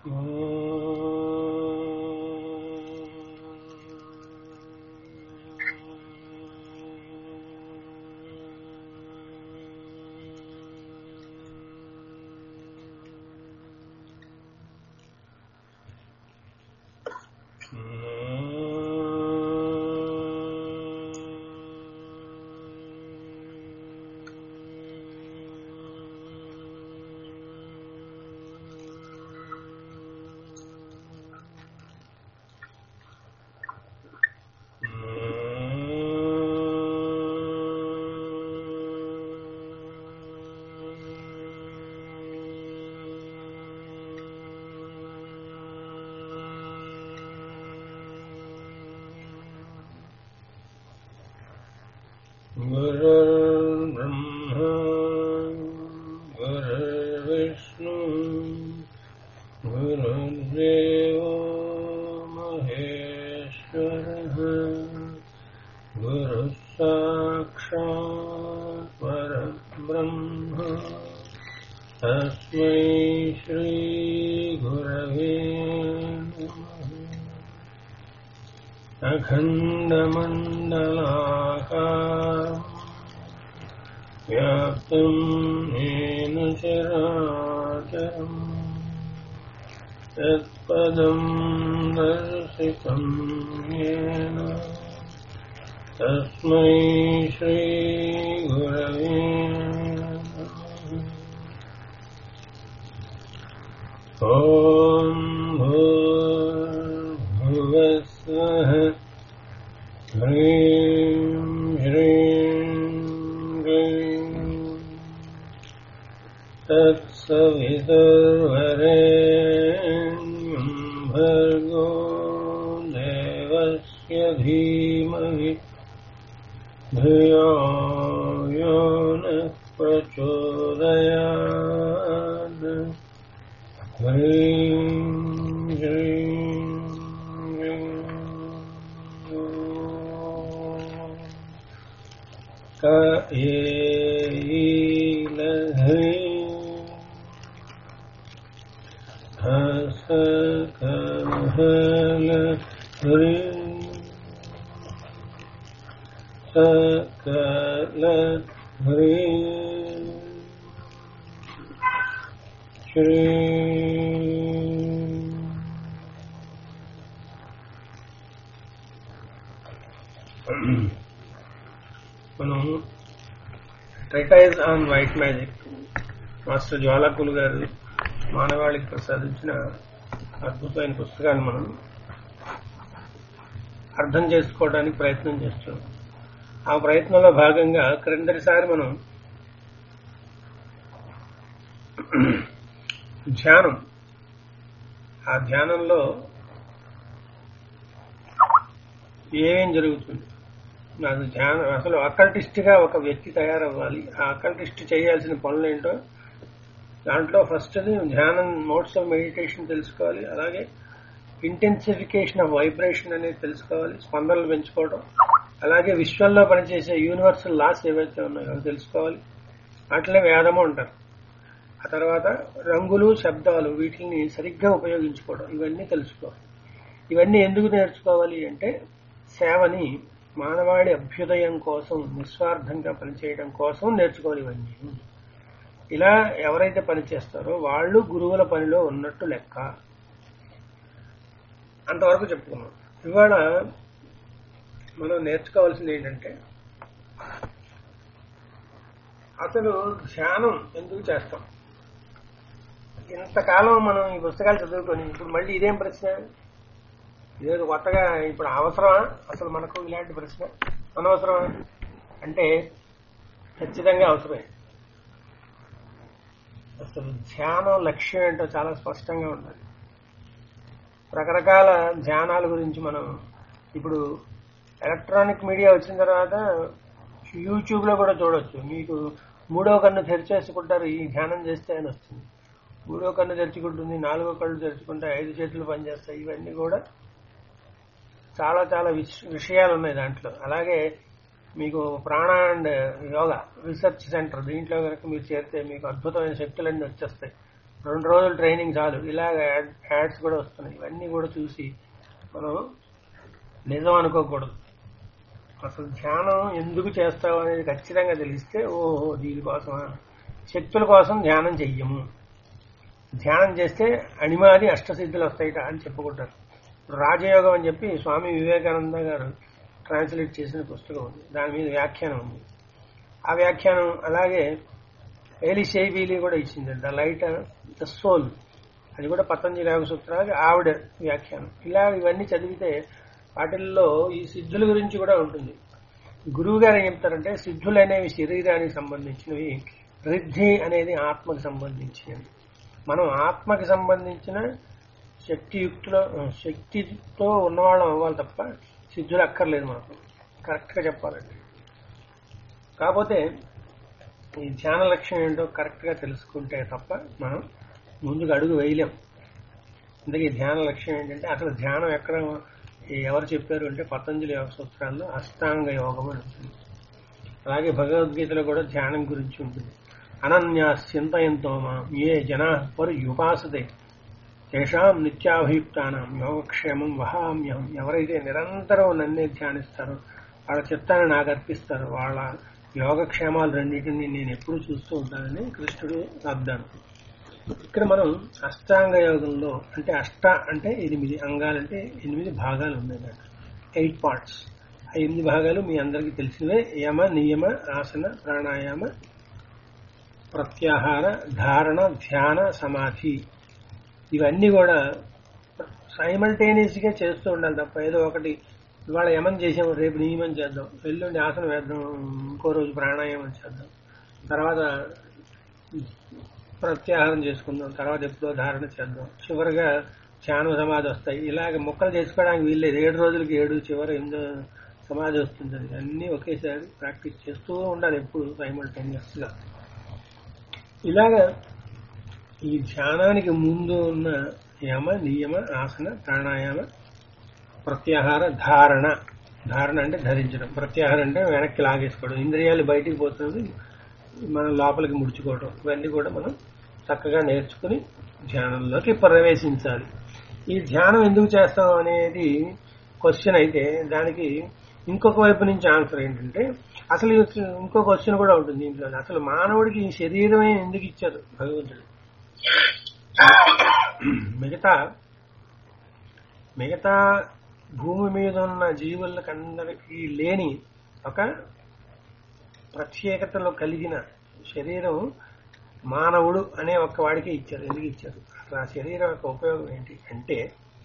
गुरुर्ब्रह्मा गुरुर्विष्णु गुरुर्देवो महेश्वरः गुरुः साक्षात् परब्रह्म तस्मै श्रीगुरवे नमः अखण्डमण्डलाकारम् व्याप्तं येन चराचरम् यत्पदं दर्शितं येन तस्मै श्रीगुरवे नमः ॐ भूर्भुवस्वः ह्रीं ह्रीं क्लीं तत्सवितुर्वरेण्यं भर्गो देवस्य धीमहि धियो यो नः प्रचोदयात् ह्रीं ह्रीं क ईलह्रीं हस कहल ह्रीं सकल ह्रीं श्री మనం treatise on white magic master Djwal Khul గారు మానవాళికి ప్రసాదించిన అద్భుతమైన పుస్తకాన్ని మనం అర్థం చేసుకోవడానికి ప్రయత్నం చేస్తున్నాం ఆ ప్రయత్నంలో భాగంగా క్రిందటిసారి మనం ధ్యానం ఆ ధ్యానంలో ఏమేం జరుగుతుంది నాకు ధ్యానం అసలు అకల్టిస్ట్ గా ఒక వ్యక్తి తయారవ్వాలి ఆ అకల్టిస్ట్ చేయాల్సిన పనులు ఏంటో దాంట్లో ఫస్ట్ ధ్యానం మోడ్స్ ఆఫ్ మెడిటేషన్ తెలుసుకోవాలి అలాగే ఇంటెన్సిఫికేషన్ ఆఫ్ వైబ్రేషన్ అనేది తెలుసుకోవాలి స్పందనలు పెంచుకోవడం అలాగే విశ్వంలో పనిచేసే యూనివర్సల్ లాస్ ఏవైతే ఉన్నాయో అవి తెలుసుకోవాలి అట్లే వేదము అంటారు ఆ తర్వాత రంగులు శబ్దాలు వీటిని సరిగ్గా ఉపయోగించుకోవడం ఇవన్నీ తెలుసుకోవాలి ఇవన్నీ ఎందుకు నేర్చుకోవాలి అంటే సేవని మానవాళి అభ్యుదయం కోసం నిస్వార్థంగా పనిచేయడం కోసం నేర్చుకోవాలి ఇవన్నీ ఇలా ఎవరైతే పనిచేస్తారో వాళ్ళు గురువుల పనిలో ఉన్నట్టు లెక్క అంతవరకు చెప్పుకున్నాం ఇవాళ మనం నేర్చుకోవాల్సింది ఏంటంటే అసలు ధ్యానం ఎందుకు చేస్తాం ఇంతకాలం మనం ఈ పుస్తకాలు చదువుకొని ఇప్పుడు మళ్ళీ ఇదేం ప్రశ్న ఇదేదో కొత్తగా ఇప్పుడు అవసరమా అసలు మనకు ఇలాంటి ప్రశ్న అనవసరమా అంటే ఖచ్చితంగా అవసరమే అసలు ధ్యానం లక్ష్యం ఏంటో చాలా స్పష్టంగా ఉండాలి రకరకాల ధ్యానాల గురించి మనం ఇప్పుడు ఎలక్ట్రానిక్ మీడియా వచ్చిన తర్వాత యూట్యూబ్ లో కూడా చూడొచ్చు మీకు మూడో కన్ను తెరిచేసుకుంటారు ఈ ధ్యానం చేస్తే అని వస్తుంది మూడో కన్ను తెరుచుకుంటుంది నాలుగో కళ్ళు తెరుచుకుంటే ఐదు చేతులు పనిచేస్తాయి ఇవన్నీ కూడా చాలా చాలా విష- విషయాలు ఉన్నాయి దాంట్లో అలాగే మీకు ప్రాణ అండ్ యోగా రీసెర్చ్ సెంటర్ దీంట్లో కనుక మీరు చేరితే మీకు అద్భుతమైన శక్తులన్నీ వచ్చేస్తాయి రెండు రోజులు ట్రైనింగ్ చాలు ఇలాగ యాడ్- యాడ్స్ కూడా వస్తున్నాయి ఇవన్నీ కూడా చూసి మనం నిజం అనుకోకూడదు అసలు ధ్యానం ఎందుకు చేస్తావు అనేది ఖచ్చితంగా తెలిస్తే ఓహో దీనికోసమా శక్తుల కోసం ధ్యానం చెయ్యము ధ్యానం చేస్తే అణిమాది అష్టసిద్ధులు వస్తాయిట అని చెప్పుకుంటారు రాజయోగం అని చెప్పి స్వామి వివేకానంద గారు ట్రాన్స్లేట్ చేసిన పుస్తకం ఉంది దాని మీద వ్యాఖ్యానం ఉంది ఆ వ్యాఖ్యానం అలాగే ఏలి షేబీలి కూడా ఇచ్చింది ద లైట్ ద సోల్ అది కూడా పతంజలి యోగ సూత్రాలకి ఆవిడ వ్యాఖ్యానం ఇలా ఇవన్నీ చదివితే వాటిల్లో ఈ సిద్ధుల గురించి కూడా ఉంటుంది గురువు గారు ఏం చెప్తారంటే సిద్ధులు అనేవి శరీరానికి సంబంధించినవి రిద్ధి అనేది ఆత్మకి సంబంధించినవి మనం ఆత్మకి సంబంధించిన శక్తియుక్తులో శక్తితో ఉన్నవాళ్ళం అవ్వాలి తప్ప సిద్ధులు అక్కర్లేదు మనకు కరెక్ట్గా చెప్పాలండి కాకపోతే ఈ ధ్యాన లక్ష్యం ఏంటో కరెక్ట్గా తెలుసుకుంటే తప్ప మనం ముందుకు అడుగు వేయలేం అందుకే ఈ ధ్యాన లక్ష్యం ఏంటంటే అసలు ధ్యానం ఎక్కడ ఎవరు చెప్పారు అంటే పతంజలి యోగ సూత్రాల్లో అష్టాంగ యోగం అని ఉంటుంది అలాగే భగవద్గీతలో కూడా ధ్యానం గురించి ఉంటుంది అనన్యాశ్చింతయంతో మా ఏ జనా పరు ఉపాసతే తేషాం నిత్యాభియుక్తానం యోగక్షేమం వహామ్యహం ఎవరైతే నిరంతరం నన్నే ధ్యానిస్తారో వాళ్ళ చిత్తాన్ని నాకు అర్పిస్తారు వాళ్ళ యోగక్షేమాలు రెండింటిని నేను ఎప్పుడు చూస్తూ ఉంటానని కృష్ణుడు అర్థాను ఇక్కడ మనం అష్టాంగ యోగంలో అంటే అష్ట అంటే ఎనిమిది అంగాలంటే ఎనిమిది భాగాలు ఉన్నాయి దాంట్లో ఎయిట్ పార్ట్స్ ఆ ఎనిమిది భాగాలు మీ అందరికీ తెలిసినవే యమ నియమ ఆసన ప్రాణాయామ ప్రత్యాహార ధారణ ధ్యాన సమాధి ఇవన్నీ కూడా సైమల్టేనియస్ గా చేస్తూ ఉండాలి తప్ప ఏదో ఒకటి ఇవాళ యమం చేసాం రేపు నియమం చేద్దాం ఎల్లుండి ఆసనం వేద్దాం ఇంకో రోజు ప్రాణాయామం చేద్దాం తర్వాత ప్రత్యాహారం చేసుకుందాం తర్వాత ఎప్పుడో ధారణ చేద్దాం చివరిగా ధ్యాన సమాధి వస్తాయి ఇలాగ మొక్కలు చేసుకోవడానికి వీల్లేదు ఏడు రోజులకి ఏడు చివరి ఎనిమిదో సమాధి వస్తుంది అది అన్నీ ఒకేసారి ప్రాక్టీస్ చేస్తూ ఉండాలి ఎప్పుడు సైమల్టేనియస్ గా ఇలాగా ఈ ధ్యానానికి ముందు ఉన్న యమ నియమ ఆసన ప్రాణాయామ ప్రత్యాహార ధారణ ధారణ అంటే ధరించడం ప్రత్యాహారం అంటే వెనక్కి లాగేసుకోవడం ఇంద్రియాలు బయటికి పోతుంది మనం లోపలికి ముడుచుకోవడం ఇవన్నీ కూడా మనం చక్కగా నేర్చుకుని ధ్యానంలోకి ప్రవేశించాలి ఈ ధ్యానం ఎందుకు చేస్తాం అనేది క్వశ్చన్ అయితే దానికి ఇంకొక వైపు నుంచి ఆన్సర్ ఏంటంటే అసలు ఇది ఇంకో క్వశ్చన్ కూడా ఉంటుంది దీంట్లో అసలు మానవుడికి ఈ శరీరమే ఎందుకు ఇచ్చారు భగవంతుడు మిగతా మిగతా భూమి మీద ఉన్న జీవులకందరికీ లేని ఒక ప్రత్యేకతలో కలిగిన శరీరం మానవుడు అనే ఒక్క వాడికే ఇచ్చారు ఎందుకు ఇచ్చారు అసలు ఆ శరీరం యొక్క ఉపయోగం ఏంటి అంటే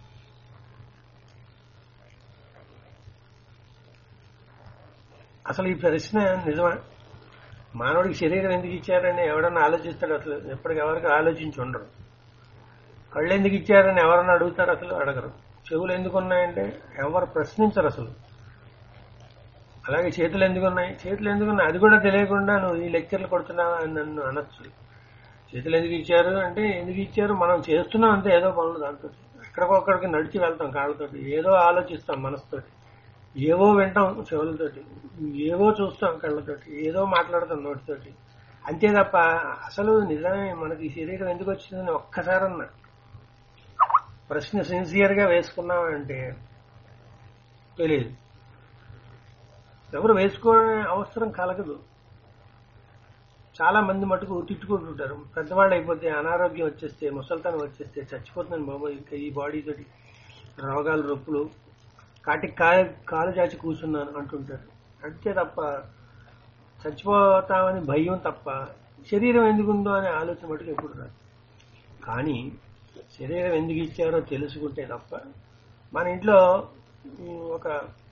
అసలు ఈ ప్రశ్న నిజమా మానవుడికి శరీరం ఎందుకు ఇచ్చారని ఎవడన్నా ఆలోచిస్తాడు అసలు ఎప్పటికి ఎవరికి ఆలోచించి ఉండరు కళ్ళు ఎందుకు ఇచ్చారని ఎవరన్నా అడుగుతారు అసలు అడగరు చెవులు ఎందుకు ఉన్నాయంటే ఎవరు ప్రశ్నించరు అసలు అలాగే చేతులు ఎందుకు ఉన్నాయి చేతులు ఎందుకు ఉన్నాయి అది కూడా తెలియకుండా నువ్వు ఈ లెక్చర్లు కొడుతున్నావా అని నన్ను అనొచ్చు చేతులు ఎందుకు ఇచ్చారు అంటే ఎందుకు ఇచ్చారు మనం చేస్తున్నాం అంతే ఏదో పనులు దాంతో ఎక్కడికొక్కడికి నడిచి వెళ్తాం కాళ్ళతోటి ఏదో ఆలోచిస్తాం మనసుతోటి ఏవో వింటాం చెవులతోటి ఏవో చూస్తాం కళ్ళతోటి ఏదో మాట్లాడతాం నోటితోటి అంతే తప్ప అసలు నిజమే మనకి ఈ శరీరం ఎందుకు వచ్చిందని ఒక్కసారన్నా ప్రశ్న సిన్సియర్ గా వేసుకున్నామంటే తెలియదు ఎవరు వేసుకోవడం అవసరం కలగదు చాలా మంది మటుకు తిట్టుకుంటుంటారు పెద్దవాళ్ళు అయిపోతే అనారోగ్యం వచ్చేస్తే ముసల్తనం వచ్చేస్తే చచ్చిపోతున్నాను బాబు ఇంకా ఈ బాడీ తోటి రోగాలు రొప్పులు కాటికి కాలు కాలు చాచి కూర్చున్నాను అంటుంటారు అంతే తప్ప చచ్చిపోతామని భయం తప్ప శరీరం ఎందుకుందో అనే ఆలోచన మటుకు ఎప్పుడు రాదు కానీ శరీరం ఎందుకు ఇచ్చారో తెలుసుకుంటే తప్ప మన ఇంట్లో ఉమ్, ఒక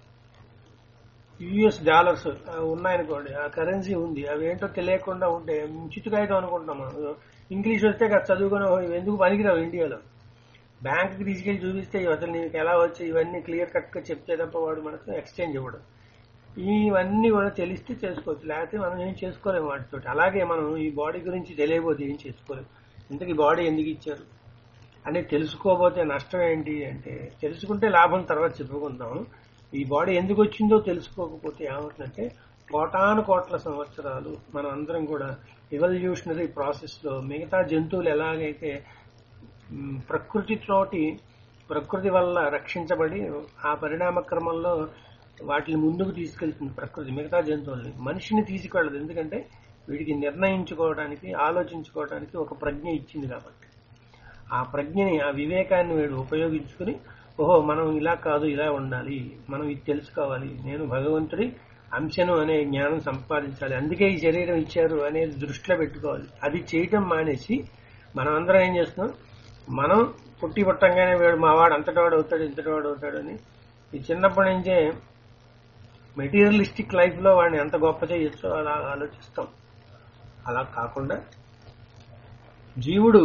యుఎస్ డాలర్స్ ఉన్నాయనుకోండి ఆ కరెన్సీ ఉంది అవి ఏంటో తెలియకుండా ఉంటే చిట్టుకాయతో అనుకుంటాం మనం ఇంగ్లీష్ వస్తే కాదు చదువుకుని "ఓ, ఇవి ఎందుకు పనికిరావు ఇండియాలో బ్యాంక్కి తీసుకెళ్లి చూపిస్తే ఇవి అసలు నీకు ఎలా వచ్చి ఇవన్నీ క్లియర్ కట్ గా చెప్తే తప్ప వాడు మనకు ఎక్స్చేంజ్ ఇవ్వడం ఇవన్నీ కూడా తెలిస్తే చేసుకోవచ్చు లేకపోతే మనం ఏం చేసుకోలేము వాటితో అలాగే మనం ఈ బాడీ గురించి తెలియబోతే ఏం చేసుకోలేము ఇంతకీ బాడీ ఎందుకు ఇచ్చారు అనేది తెలుసుకోబోతే నష్టం ఏంటి అంటే తెలుసుకుంటే లాభం తర్వాత చెప్పుకుందాం ఈ బాడీ ఎందుకు వచ్చిందో తెలుసుకోకపోతే ఏమవుతుందంటే కోటాను కోట్ల సంవత్సరాలు మనం అందరం కూడా ఎవల్యూషనరీ ప్రాసెస్ లో మిగతా జంతువులు ఎలాగైతే మ్, ప్రకృతితోటి ప్రకృతి వల్ల రక్షించబడి ఆ పరిణామ క్రమంలో వాటిని ముందుకు తీసుకెళ్తుంది ప్రకృతి మిగతా జంతువుల్ని మనిషిని తీసుకెళ్ళదు ఎందుకంటే వీడికి నిర్ణయించుకోవడానికి ఆలోచించుకోవడానికి ఒక ప్రజ్ఞ ఇచ్చింది కాబట్టి ఆ ప్రజ్ఞని ఆ వివేకాన్ని వీడు ఉపయోగించుకుని ఓహో మనం ఇలా కాదు ఇలా ఉండాలి మనం ఇది తెలుసుకోవాలి నేను భగవంతుడి అంశను అనే జ్ఞానం సంపాదించాలి అందుకే ఈ శరీరం ఇచ్చారు అనేది దృష్టిలో పెట్టుకోవాలి అది చేయటం మానేసి మనం అందరం ఏం చేస్తున్నాం మనం పుట్టి పుట్టంగానే వీడు మా వాడు అంతటి వాడు అవుతాడు ఇంతటి వాడు అవుతాడు అని ఈ చిన్నప్పటి నుంచే మెటీరియలిస్టిక్ లైఫ్ లో వాడిని ఎంత గొప్ప చేయొచ్చో అలా ఆలోచిస్తాం అలా కాకుండా జీవుడు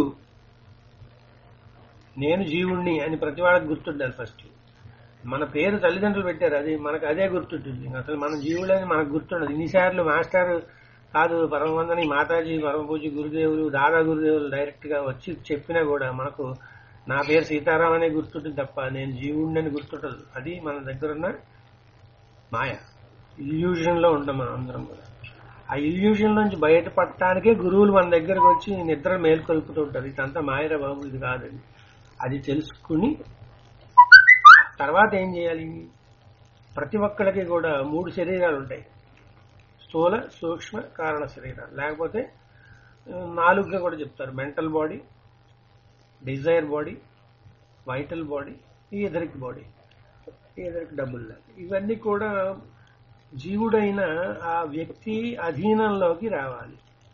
నేను జీవుణ్ణి అని ప్రతి వాళ్ళకి గుర్తుండాలి ఫస్ట్ మన పేరు తల్లిదండ్రులు పెట్టారు అది మనకు అదే గుర్తుంటుంది అసలు మన జీవుడని మనకు గుర్తుండదు ఇన్నిసార్లు మాస్టర్ కాదు పరమవందని మాతాజీ పరమపూజ గురుదేవులు దాదా గురుదేవులు డైరెక్ట్ గా వచ్చి చెప్పినా కూడా మనకు నా పేరు సీతారాం అనే గుర్తుంటుంది తప్ప నేను జీవుణ్ణి అని గుర్తుండదు అది మన దగ్గర ఉన్న మాయ ఇల్యూజన్ లో ఉంటాం మనం అందరం కూడా ఆ ఇల్యూజన్ నుంచి బయటపడటానికే గురువులు మన దగ్గరకు వచ్చి నిద్ర మేల్కొల్పుతూ ఉంటారు ఇదంతా మాయరా బాబు ఇది కాదండి అది తెలుసుకుని తర్వాత ఏం చేయాలి ప్రతి ఒక్కరికి కూడా మూడు శరీరాలు ఉంటాయి స్థూల సూక్ష్మ కారణ శరీరాలు లేకపోతే ఆ, నాలుగుగా కూడా చెప్తారు mental body desire body vital body etheric body etheric double ఇవన్నీ కూడా జీవుడైన ఆ వ్యక్తి అధీనంలోకి రావాలి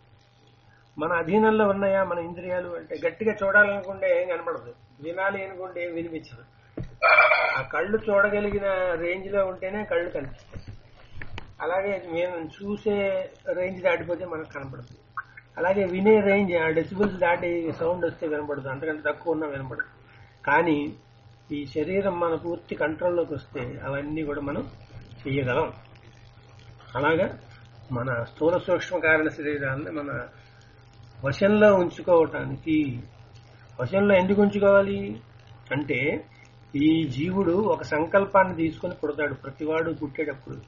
మన అధీనంలో ఉన్నాయా మన ఇంద్రియాలు అంటే గట్టిగా చూడాలనుకుంటే ఏం కనపడదు వినాలి అనుకుంటే ఏం వినిపించదు ఆ కళ్ళు చూడగలిగిన రేంజ్ లో ఉంటేనే కళ్ళు కనిపిస్తాయి అలాగే మేము చూసే రేంజ్ దాటిపోతే మనకు కనపడదు అలాగే వినే రేంజ్ ఆ డెసిబుల్స్ దాటి సౌండ్ వస్తే వినపడదు అంతకంటే తక్కువ ఉన్నా వినపడదు కానీ ఈ శరీరం మన పూర్తి కంట్రోల్లోకి వస్తే అవన్నీ కూడా మనం చెయ్యగలం అలాగా మన స్థూల సూక్ష్మ కారణ శరీరాన్ని మన వశంలో ఉంచుకోవటానికి వశంలో ఎందుకు ఉంచుకోవాలి అంటే ఈ జీవుడు ఒక సంకల్పాన్ని తీసుకొని పుడతాడు ప్రతివాడు పుట్టేటప్పుడు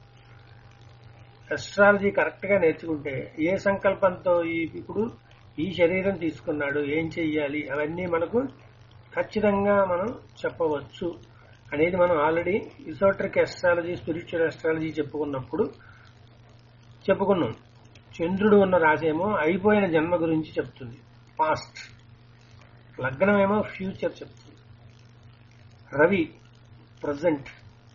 అస్ట్రాలజీ కరెక్ట్ గా నేర్చుకుంటే ఏ సంకల్పంతో ఈ ఇప్పుడు ఈ శరీరం తీసుకున్నాడు ఏం చెయ్యాలి అవన్నీ మనకు ఖచ్చితంగా మనం చెప్పవచ్చు అనేది మనం already esoteric astrology spiritual astrology చెప్పుకున్నప్పుడు చెప్పుకున్నాం చంద్రుడు ఉన్న రాశేమో అయిపోయిన జన్మ గురించి చెప్తుంది పాస్ట్ లగ్నమేమో ఫ్యూచర్ చెప్తుంది రవి ప్రజెంట్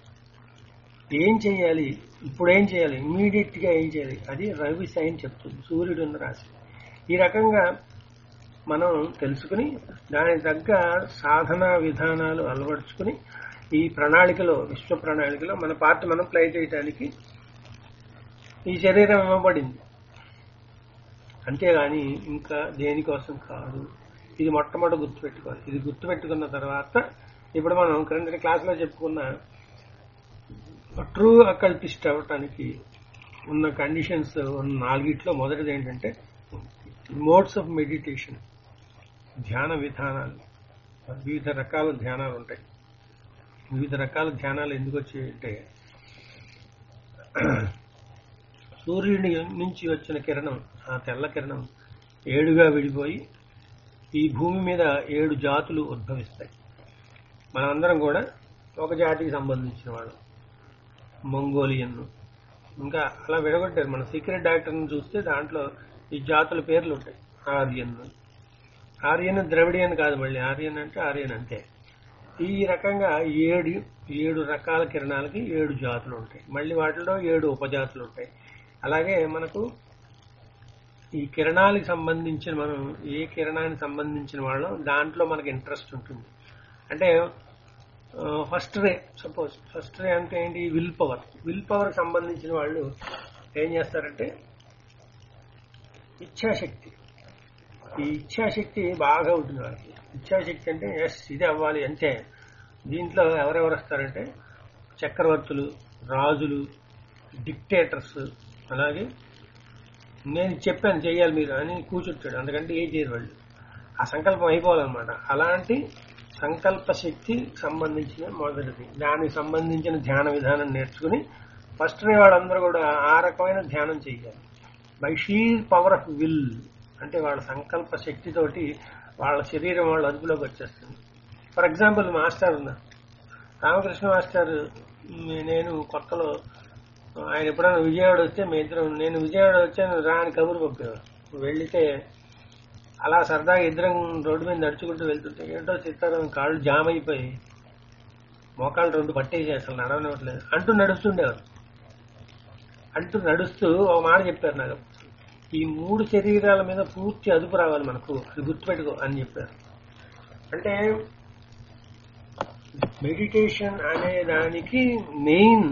ఏం చేయాలి ఇప్పుడు ఏం చేయాలి ఇమీడియట్ గా ఏం చేయాలి అది రవి సైన్ చెప్తుంది సూర్యుడు ఉన్న రాశి ఈ రకంగా మనం తెలుసుకుని దానికి తగ్గ సాధన విధానాలు అలవర్చుకుని ఈ ప్రణాళికలో విశ్వ ప్రణాళికలో మన పార్ట్ మనం ప్లే చేయడానికి ఈ శరీరం ఇవ్వబడింది అంతేగాని ఇంకా దేనికోసం కాదు ఇది మొట్టమొదటి గుర్తుపెట్టుకోవాలి ఇది గుర్తుపెట్టుకున్న తర్వాత ఇప్పుడు మనం క్రిందటి క్లాసులో చెప్పుకున్న ట్రూ అకల్టిస్ట్ అవ్వటానికి ఉన్న కండిషన్స్ ఉన్న నాలుగిట్లో మొదటిది ఏంటంటే మోడ్స్ ఆఫ్ మెడిటేషన్ ధ్యాన విధానాలు వివిధ రకాల ధ్యానాలు ఉంటాయి వివిధ రకాల ధ్యానాలు ఎందుకు వచ్చాయంటే సూర్యుడి నుంచి వచ్చిన కిరణం ఆ తెల్ల కిరణం ఏడుగా విడిపోయి ఈ భూమి మీద ఏడు జాతులు ఉద్భవిస్తాయి మనమందరం కూడా ఒక జాతికి సంబంధించిన వాళ్ళు మంగోలియన్ ఇంకా అలా విడగొట్టారు మన సీక్రెట్ డాక్టర్ని చూస్తే దాంట్లో ఈ జాతుల పేర్లు ఉంటాయి ఆర్యన్ ఆర్యన్ ద్రవిడియన్ కాదు మళ్ళీ ఆర్యన్ అంటే ఆర్యన్ అంతే ఈ రకంగా ఏడు ఏడు రకాల కిరణాలకి ఏడు జాతులు ఉంటాయి మళ్ళీ వాటిలో ఏడు ఉపజాతులు ఉంటాయి అలాగే మనకు ఈ కిరణాలకు సంబంధించిన మనం ఏ కిరణానికి సంబంధించిన వాళ్ళం దాంట్లో మనకి ఇంట్రెస్ట్ ఉంటుంది అంటే first ray suppose first ray అంటే ఏంటి విల్ పవర్ విల్ పవర్ సంబంధించిన వాళ్ళు ఏం చేస్తారంటే ఇచ్ఛాశక్తి ఈ ఇచ్ఛాశక్తి బాగా ఉంటుంది వాళ్ళకి ఇచ్ఛాశక్తి అంటే ఎస్ ఇది అవ్వాలి అంతే దీంట్లో ఎవరెవరు వస్తారంటే చక్రవర్తులు రాజులు డిక్టేటర్స్ అలాగే నేను చెప్పాను చెయ్యాలి మీరు అని కూర్చుంటాడు అందుకంటే ఏం చేయరు వాళ్ళు ఆ సంకల్పం అయిపోవాలన్నమాట అలాంటి సంకల్ప శక్తి సంబంధించిన మొదటిది దానికి సంబంధించిన ధ్యాన విధానం నేర్చుకుని ఫస్ట్ డే వాళ్ళందరూ కూడా ఆ రకమైన ధ్యానం చేయాలి by sheer power of will అంటే వాళ్ళ సంకల్ప శక్తితోటి వాళ్ళ శరీరం వాళ్ళ అదుపులోకి వచ్చేస్తుంది ఫర్ ఎగ్జాంపుల్ మాస్టర్ ఉన్నారు రామకృష్ణ మాస్టర్ మ్, నేను కొత్తలో ఆయన ఎప్పుడైనా విజయవాడ వస్తే మీ ఇద్దరం నేను విజయవాడ వచ్చాను రా అని కబురు పంపేవారు వెళ్తే అలా సరదాగా ఇద్దరం రోడ్డు మీద నడుచుకుంటూ వెళ్తుంటే ఏంటో చిత్తారం కాళ్ళు జామ్ అయిపోయి మోకాళ్ళు రెండు పట్టేసి అసలు నడవనివ్వట్లేదు అంటూ నడుస్తుండేవారు అంటూ నడుస్తూ ఒక మాట చెప్పారు నాకు ఈ మూడు శరీరాల మీద పూర్తి అదుపు రావాలి మనకు అది గుర్తుపెట్టుకో అని చెప్పారు అంటే మెడిటేషన్ అనే దానికి మెయిన్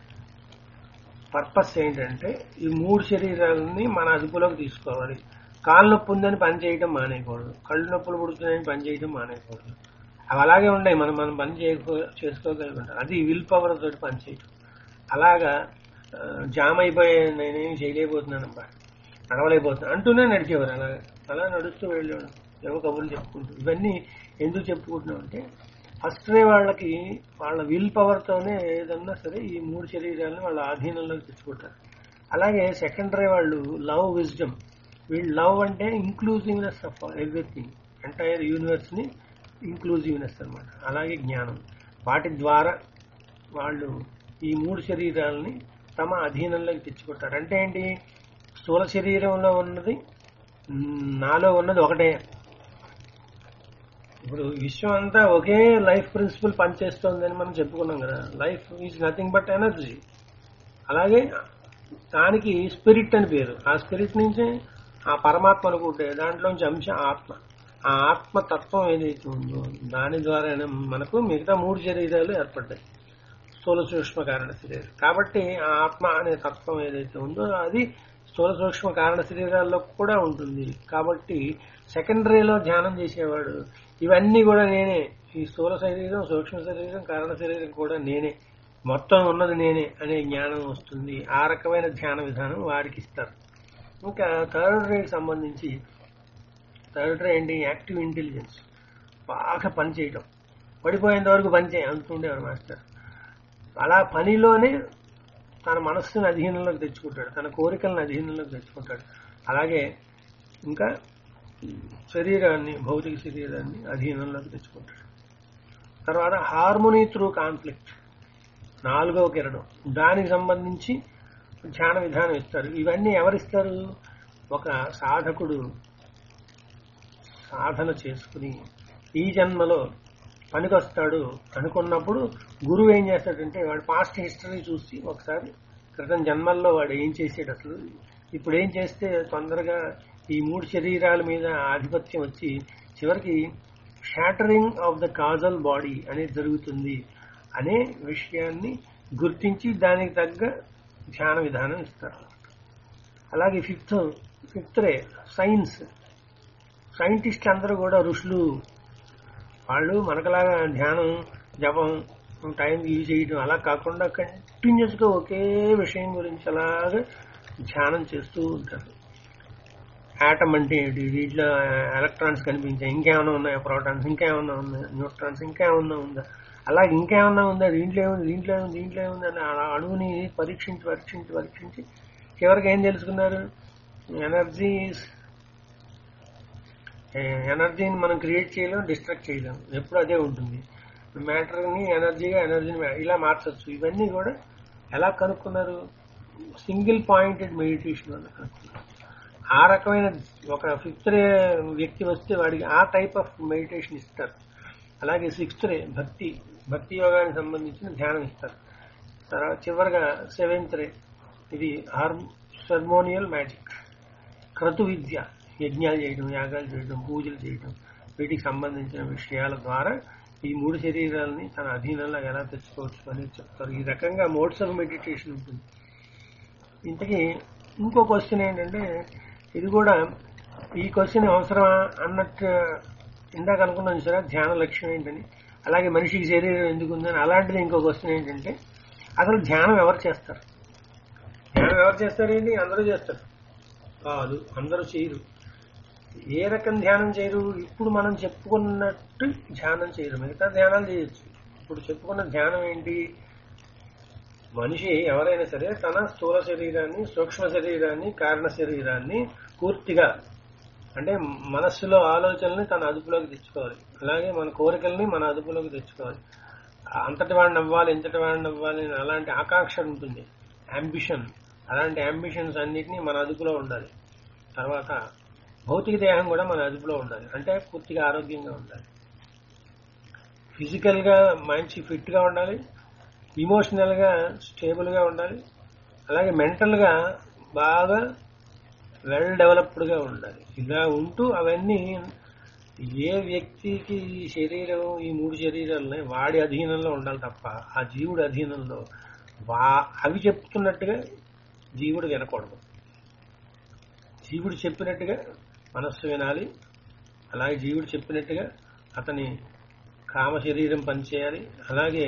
పర్పస్ ఏంటంటే ఈ మూడు శరీరాలని మన అదుపులోకి తీసుకోవాలి కాళ్ళు నొప్పి ఉందని పని చేయడం మానేయకూడదు కళ్ళు నొప్పులు పుడుతున్నాయని పని చేయడం మానేయకూడదు అవి అలాగే ఉన్నాయి మనం మనం పని చేయకో చేసుకోగలుగుతాం అది విల్ పవర్ తోటి పని చేయటం అలాగా ఆ, జామ్ అయిపోయి నేనేం చేయలేకపోతున్నాను అబ్బా నడవలేకపోతున్నాను అంటూనే నడిచేవారు అలా అలా నడుస్తూ వెళ్ళేవాడు ఏవో కబుర్లు చెప్పుకుంటూ ఇవన్నీ ఎందుకు చెప్పుకుంటున్నాం అంటే ఫస్ట్ డే వాళ్ళకి వాళ్ళ విల్ పవర్తోనే ఏదన్నా సరే ఈ మూడు శరీరాలను వాళ్ళ ఆధీనంలోకి తెచ్చుకుంటారు అలాగే సెకండ్ డే వాళ్ళు లవ్ విజ్డమ్ వీళ్ళు లవ్ అంటే inclusiveness of everything entire universe ని ఇంక్లూజివ్నెస్ అన్నమాట అలాగే జ్ఞానం వాటి ద్వారా వాళ్ళు ఈ మూడు శరీరాలని తమ అధీనంలోకి తెచ్చుకుంటారు అంటే ఏంటి స్థూల శరీరంలో ఉన్నది మ్, నాలో ఉన్నది ఒకటే ఇప్పుడు విశ్వం అంతా ఒకే లైఫ్ ప్రిన్సిపల్ పనిచేస్తోందని మనం చెప్పుకున్నాం కదా life is nothing but energy అలాగే దానికి స్పిరిట్ అని పేరు ఆ స్పిరిట్ నుంచి ఆ పరమాత్మ అనుకుంటే దాంట్లోంచి అంశ ఆత్మ ఆ ఆత్మ తత్వం ఏదైతే ఉందో దాని ద్వారా మనకు మిగతా మూడు శరీరాలు ఏర్పడ్డాయి స్థూల సూక్ష్మ కారణ శరీరం కాబట్టి ఆ ఆత్మ అనే తత్వం ఏదైతే ఉందో అది స్థూల సూక్ష్మ కారణ శరీరాల్లో కూడా ఉంటుంది కాబట్టి సెకండరీలో ధ్యానం చేసేవాడు ఇవన్నీ కూడా నేనే ఈ స్థూల శరీరం సూక్ష్మ శరీరం కారణ శరీరం కూడా నేనే మొత్తం ఉన్నది నేనే అనే జ్ఞానం వస్తుంది ఆ రకమైన ధ్యాన విధానం వారికి ఇస్తారు ఇంకా థర్డ్ రేకి సంబంధించి థర్డ్ రే ఏంటి యాక్టివ్ ఇంటెలిజెన్స్ బాగా పని చేయటం పడిపోయేంత వరకు పని చేయ అంటుండేవారు మాస్టర్ అలా పనిలోనే తన మనస్సును అధీనంలోకి తెచ్చుకుంటాడు తన కోరికలను అధీనంలోకి తెచ్చుకుంటాడు అలాగే ఇంకా శరీరాన్ని భౌతిక శరీరాన్ని అధీనంలోకి తెచ్చుకుంటాడు తర్వాత హార్మోనీ త్రూ కాన్ఫ్లిక్ట్ నాలుగవ కిరణం దానికి సంబంధించి ధ్యాన విధానం ఇస్తారు ఇవన్నీ ఎవరిస్తారు ఒక సాధకుడు సాధన చేసుకుని ఈ జన్మలో పనికొస్తాడు అనుకున్నప్పుడు గురువు ఏం చేస్తాడంటే వాడు పాస్ట్ హిస్టరీ చూసి ఒకసారి క్రితం జన్మల్లో వాడు ఏం చేసాడు అసలు ఇప్పుడు ఏం చేస్తే తొందరగా ఈ మూడు శరీరాల మీద ఆధిపత్యం వచ్చి చివరికి shattering of the causal body అనేది జరుగుతుంది అనే విషయాన్ని గుర్తించి దానికి తగ్గ ధ్యాన విధానం ఇస్తారు అలాగే fifth fifth ray science scientist అందరూ కూడా ఋషులు వాళ్ళు మనకలాగా ధ్యానం జపం టైం యూజ్ చేయడం అలా కాకుండా కంటిన్యూస్ గా ఒకే విషయం గురించి అలాగా ధ్యానం చేస్తూ ఉంటారు ఆటం అంటే ఏంటి వీటిలో ఎలక్ట్రాన్స్ కనిపించాయి ఇంకేమైనా ఉన్నాయా ప్రోటాన్స్ ఇంకేమైనా ఉన్నాయా న్యూట్రాన్స్ ఇంకేమైనా ఉందా అలాగే ఇంకేమైనా ఉందా దీంట్లో ఏముంది దీంట్లో ఏముంది దీంట్లో ఏముంది అని ఆ అణువుని పరీక్షించి పరీక్షించి పరీక్షించి చివరికి ఏం తెలుసుకున్నారు ఎనర్జీ ఎనర్జీని మనం క్రియేట్ చేయలేం డిస్ట్రక్ట్ చేయలేం ఎప్పుడు అదే ఉంటుంది మ్యాటర్ని ఎనర్జీగా ఎనర్జీని ఇలా మార్చచ్చు ఇవన్నీ కూడా ఎలా కనుక్కున్నారు సింగిల్ పాయింటెడ్ మెడిటేషన్ వల్ల కనుక్కున్నారు ఆ రకమైన ఒక ఫిఫ్త్ రే వ్యక్తి వస్తే వాడికి ఆ టైప్ ఆఫ్ మెడిటేషన్ ఇస్తారు అలాగే సిక్స్త్ రే భక్తి భక్తి యోగానికి సంబంధించిన ధ్యానం ఇస్తారు తర్వాత చివరిగా సెవెంత్ రే ఇది హార్మ్ హార్మోనియల్ మ్యాజిక్ క్రతు విద్య యజ్ఞాలు చేయడం యాగాలు చేయడం పూజలు చేయడం వీటికి సంబంధించిన విషయాల ద్వారా ఈ మూడు శరీరాలని తన అధీనంలో ఎలా తెచ్చుకోవచ్చు అనేది చెప్తారు ఈ రకంగా మోడ్స్ ఆఫ్ మెడిటేషన్ ఉంటుంది ఇంతకీ ఇంకో క్వశ్చన్ ఏంటంటే ఇది కూడా ఈ క్వశ్చన్ అవసరమా అన్నట్టు ఇందాక అనుకున్నాను సరే ధ్యాన లక్ష్యం ఏంటని అలాగే మనిషికి శరీరం ఎందుకు ఉందని అలాంటిది ఇంకో క్వశ్చన్ ఏంటంటే అసలు ధ్యానం ఎవరు చేస్తారు ధ్యానం ఎవరు చేస్తారు ఏంటి అందరూ చేస్తారు కాదు అందరూ చేయరు ఏ రకం ధ్యానం చేయరు ఇప్పుడు మనం చెప్పుకున్నట్టు ధ్యానం చేయరు మిగతా ధ్యానాలు చేయొచ్చు ఇప్పుడు చెప్పుకున్న ధ్యానం ఏంటి మనిషి ఎవరైనా సరే తన స్థూల శరీరాన్ని సూక్ష్మ శరీరాన్ని కారణ శరీరాన్ని పూర్తిగా అంటే మనస్సులో ఆలోచనల్ని తన అదుపులోకి తెచ్చుకోవాలి అలాగే మన కోరికల్ని మన అదుపులోకి తెచ్చుకోవాలి అంతటి వాడిని అవ్వాలి ఇంతటి వాడిని అవ్వాలి అని అలాంటి ఆకాంక్ష ఉంటుంది అంబిషన్ అలాంటి అంబిషన్స్ అన్నిటినీ మన అదుపులో ఉండాలి తర్వాత భౌతిక దేహం కూడా మన అదుపులో ఉండాలి అంటే పూర్తిగా ఆరోగ్యంగా ఉండాలి ఫిజికల్ గా మంచి ఫిట్ గా ఉండాలి ఇమోషనల్ గా స్టేబుల్ గా ఉండాలి అలాగే మెంటల్ గా బాగా వెల్ డెవలప్డ్ గా ఉండాలి ఇలా ఉంటూ అవన్నీ ఏ వ్యక్తికి ఈ శరీరం ఈ మూడు శరీరాలని వాడి అధీనంలో ఉండాలి తప్ప ఆ జీవుడి అధీనంలో వా అవి చెప్తున్నట్టుగా జీవుడు వినకూడదు జీవుడు చెప్పినట్టుగా మనస్సు వినాలి అలాగే జీవుడు చెప్పినట్టుగా అతని కామ శరీరం పనిచేయాలి అలాగే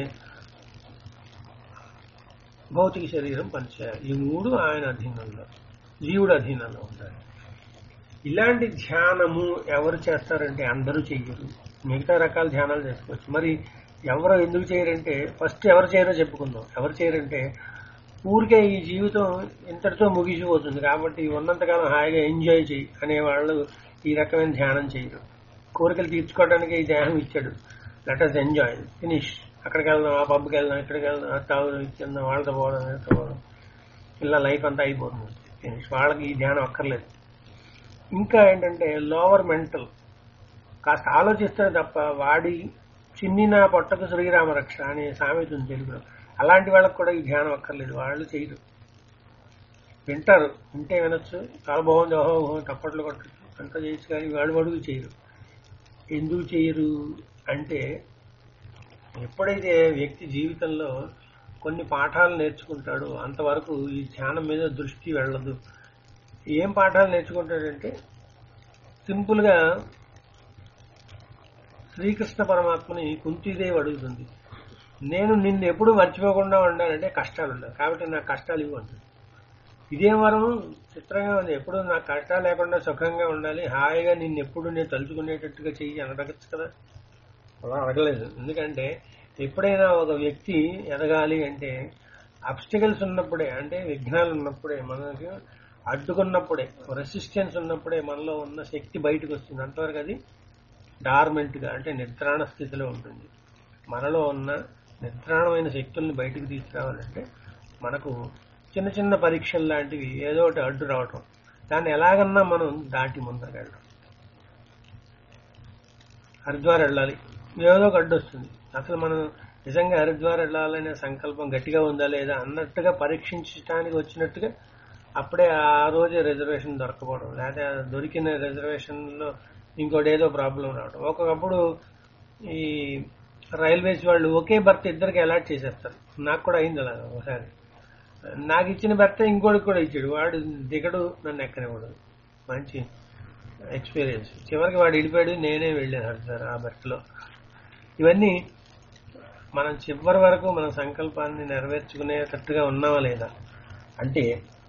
భౌతిక శరీరం పనిచేయాలి ఈ మూడు ఆయన అధీనంలో జీవుడు అధీనంలో ఉండాలి ఇలాంటి ధ్యానము ఎవరు చేస్తారంటే అందరూ చెయ్యరు మిగతా రకాల ధ్యానాలు చేసుకోవచ్చు మరి ఎవరు ఎందుకు చేయరంటే ఫస్ట్ ఎవరు చేయరో చెప్పుకుందాం ఎవరు చేయరంటే ఊరికే ఈ జీవితం ఇంతటితో ముగిసిపోతుంది కాబట్టి ఉన్నంతకాలం హాయిగా ఎంజాయ్ చేయి అనే వాళ్ళు ఈ రకమైన ధ్యానం చేయరు కోరికలు తీర్చుకోవడానికి ఈ దేహం ఇచ్చాడు లెట్ అస్ ఎంజాయ్ ఫినిష్ అక్కడికి వెళ్దాం ఆ పబ్కి వెళ్దాం ఇక్కడికి వెళ్దాం అది తాగుదాం కింద వాళ్ళతో పోవడం వీళ్ళతో పోవడం ఇలా లైఫ్ అంతా అయిపోతుంది ఫినిష్ వాళ్ళకి ఈ ధ్యానం అక్కర్లేదు ఇంకా ఏంటంటే లోవర్ మెంటల్ కాస్త ఆలోచిస్తాడు తప్ప వాడి చిన్నిన పొట్టకు శ్రీరామ రక్ష అనే సామెత ఉంది తెలుగులో అలాంటి వాళ్ళకి కూడా ఈ ధ్యానం అక్కర్లేదు వాళ్ళు చేయరు వింటారు వింటే వినొచ్చు చాలా బాగుంది ఓహో ఓహో తప్పట్లు కొట్టచ్చు అంతా చేయొచ్చు కానీ వాడు అడుగు చేయరు ఎందుకు చేయరు అంటే ఎప్పుడైతే వ్యక్తి జీవితంలో కొన్ని పాఠాలు నేర్చుకుంటాడో అంతవరకు ఈ ధ్యానం మీద దృష్టి వెళ్ళదు ఏం పాఠాలు నేర్చుకుంటాడంటే సింపుల్ గా శ్రీకృష్ణ పరమాత్మని కుంతీదేవి అడుగుతుంది నేను నిన్ను ఎప్పుడు మర్చిపోకుండా ఉండాలంటే కష్టాలు ఉండాలి కాబట్టి నాకు కష్టాలు ఇవ్వు అంటుంది ఇదే వరం చిత్రంగా ఉంది ఎప్పుడు నాకు కష్టాలు లేకుండా సుఖంగా ఉండాలి హాయిగా నిన్ను ఎప్పుడు నేను తలుచుకునేటట్టుగా చెయ్యి అనడగచ్చు కదా అలా అడగలేదు ఎందుకంటే ఎప్పుడైనా ఒక వ్యక్తి ఎదగాలి అంటే అబ్స్టికల్స్ ఉన్నప్పుడే అంటే విఘ్నాలు ఉన్నప్పుడే మనకి అడ్డుకున్నప్పుడే రెసిస్టెన్స్ ఉన్నప్పుడే మనలో ఉన్న శక్తి బయటకు వస్తుంది అంతవరకు అది డార్మెంట్ గా అంటే నిద్రాణ స్థితిలో ఉంటుంది మనలో ఉన్న నిద్రాణమైన శక్తుల్ని బయటకు తీసుకురావాలంటే మనకు చిన్న చిన్న పరీక్షలు లాంటివి ఏదో ఒకటి అడ్డు రావటం దాన్ని ఎలాగన్నా మనం దాటి ముందరకు వెళ్ళడం హరిద్వార్ వెళ్ళాలి ఏదో ఒక అడ్డు వస్తుంది అసలు మనం నిజంగా హరిద్వార్ వెళ్ళాలనే సంకల్పం గట్టిగా ఉందా లేదా అన్నట్టుగా పరీక్షించడానికి వచ్చినట్టుగా అప్పుడే ఆ రోజే రిజర్వేషన్ దొరకపోవడం లేకపోతే ఆ దొరికిన రిజర్వేషన్ లో ఇంకోటి ఏదో ప్రాబ్లం రావడం ఒకప్పుడు ఈ రైల్వేస్ వాళ్ళు ఒకే బర్త్ ఇద్దరికి అలాట్ చేసేస్తారు నాకు కూడా అయింది అలా ఒకసారి నాకు ఇచ్చిన భర్త ఇంకోటికి కూడా ఇచ్చాడు వాడు దిగడు నన్ను ఎక్కనివ్వడు మంచి ఎక్స్పీరియన్స్ చివరికి వాడు వెళ్ళిపోయాడు నేనే వెళ్ళాను సార్ ఆ బర్త్లో ఇవన్నీ మనం చివరి వరకు మన సంకల్పాన్ని నెరవేర్చుకునేటట్టుగా ఉన్నావా లేదా అంటే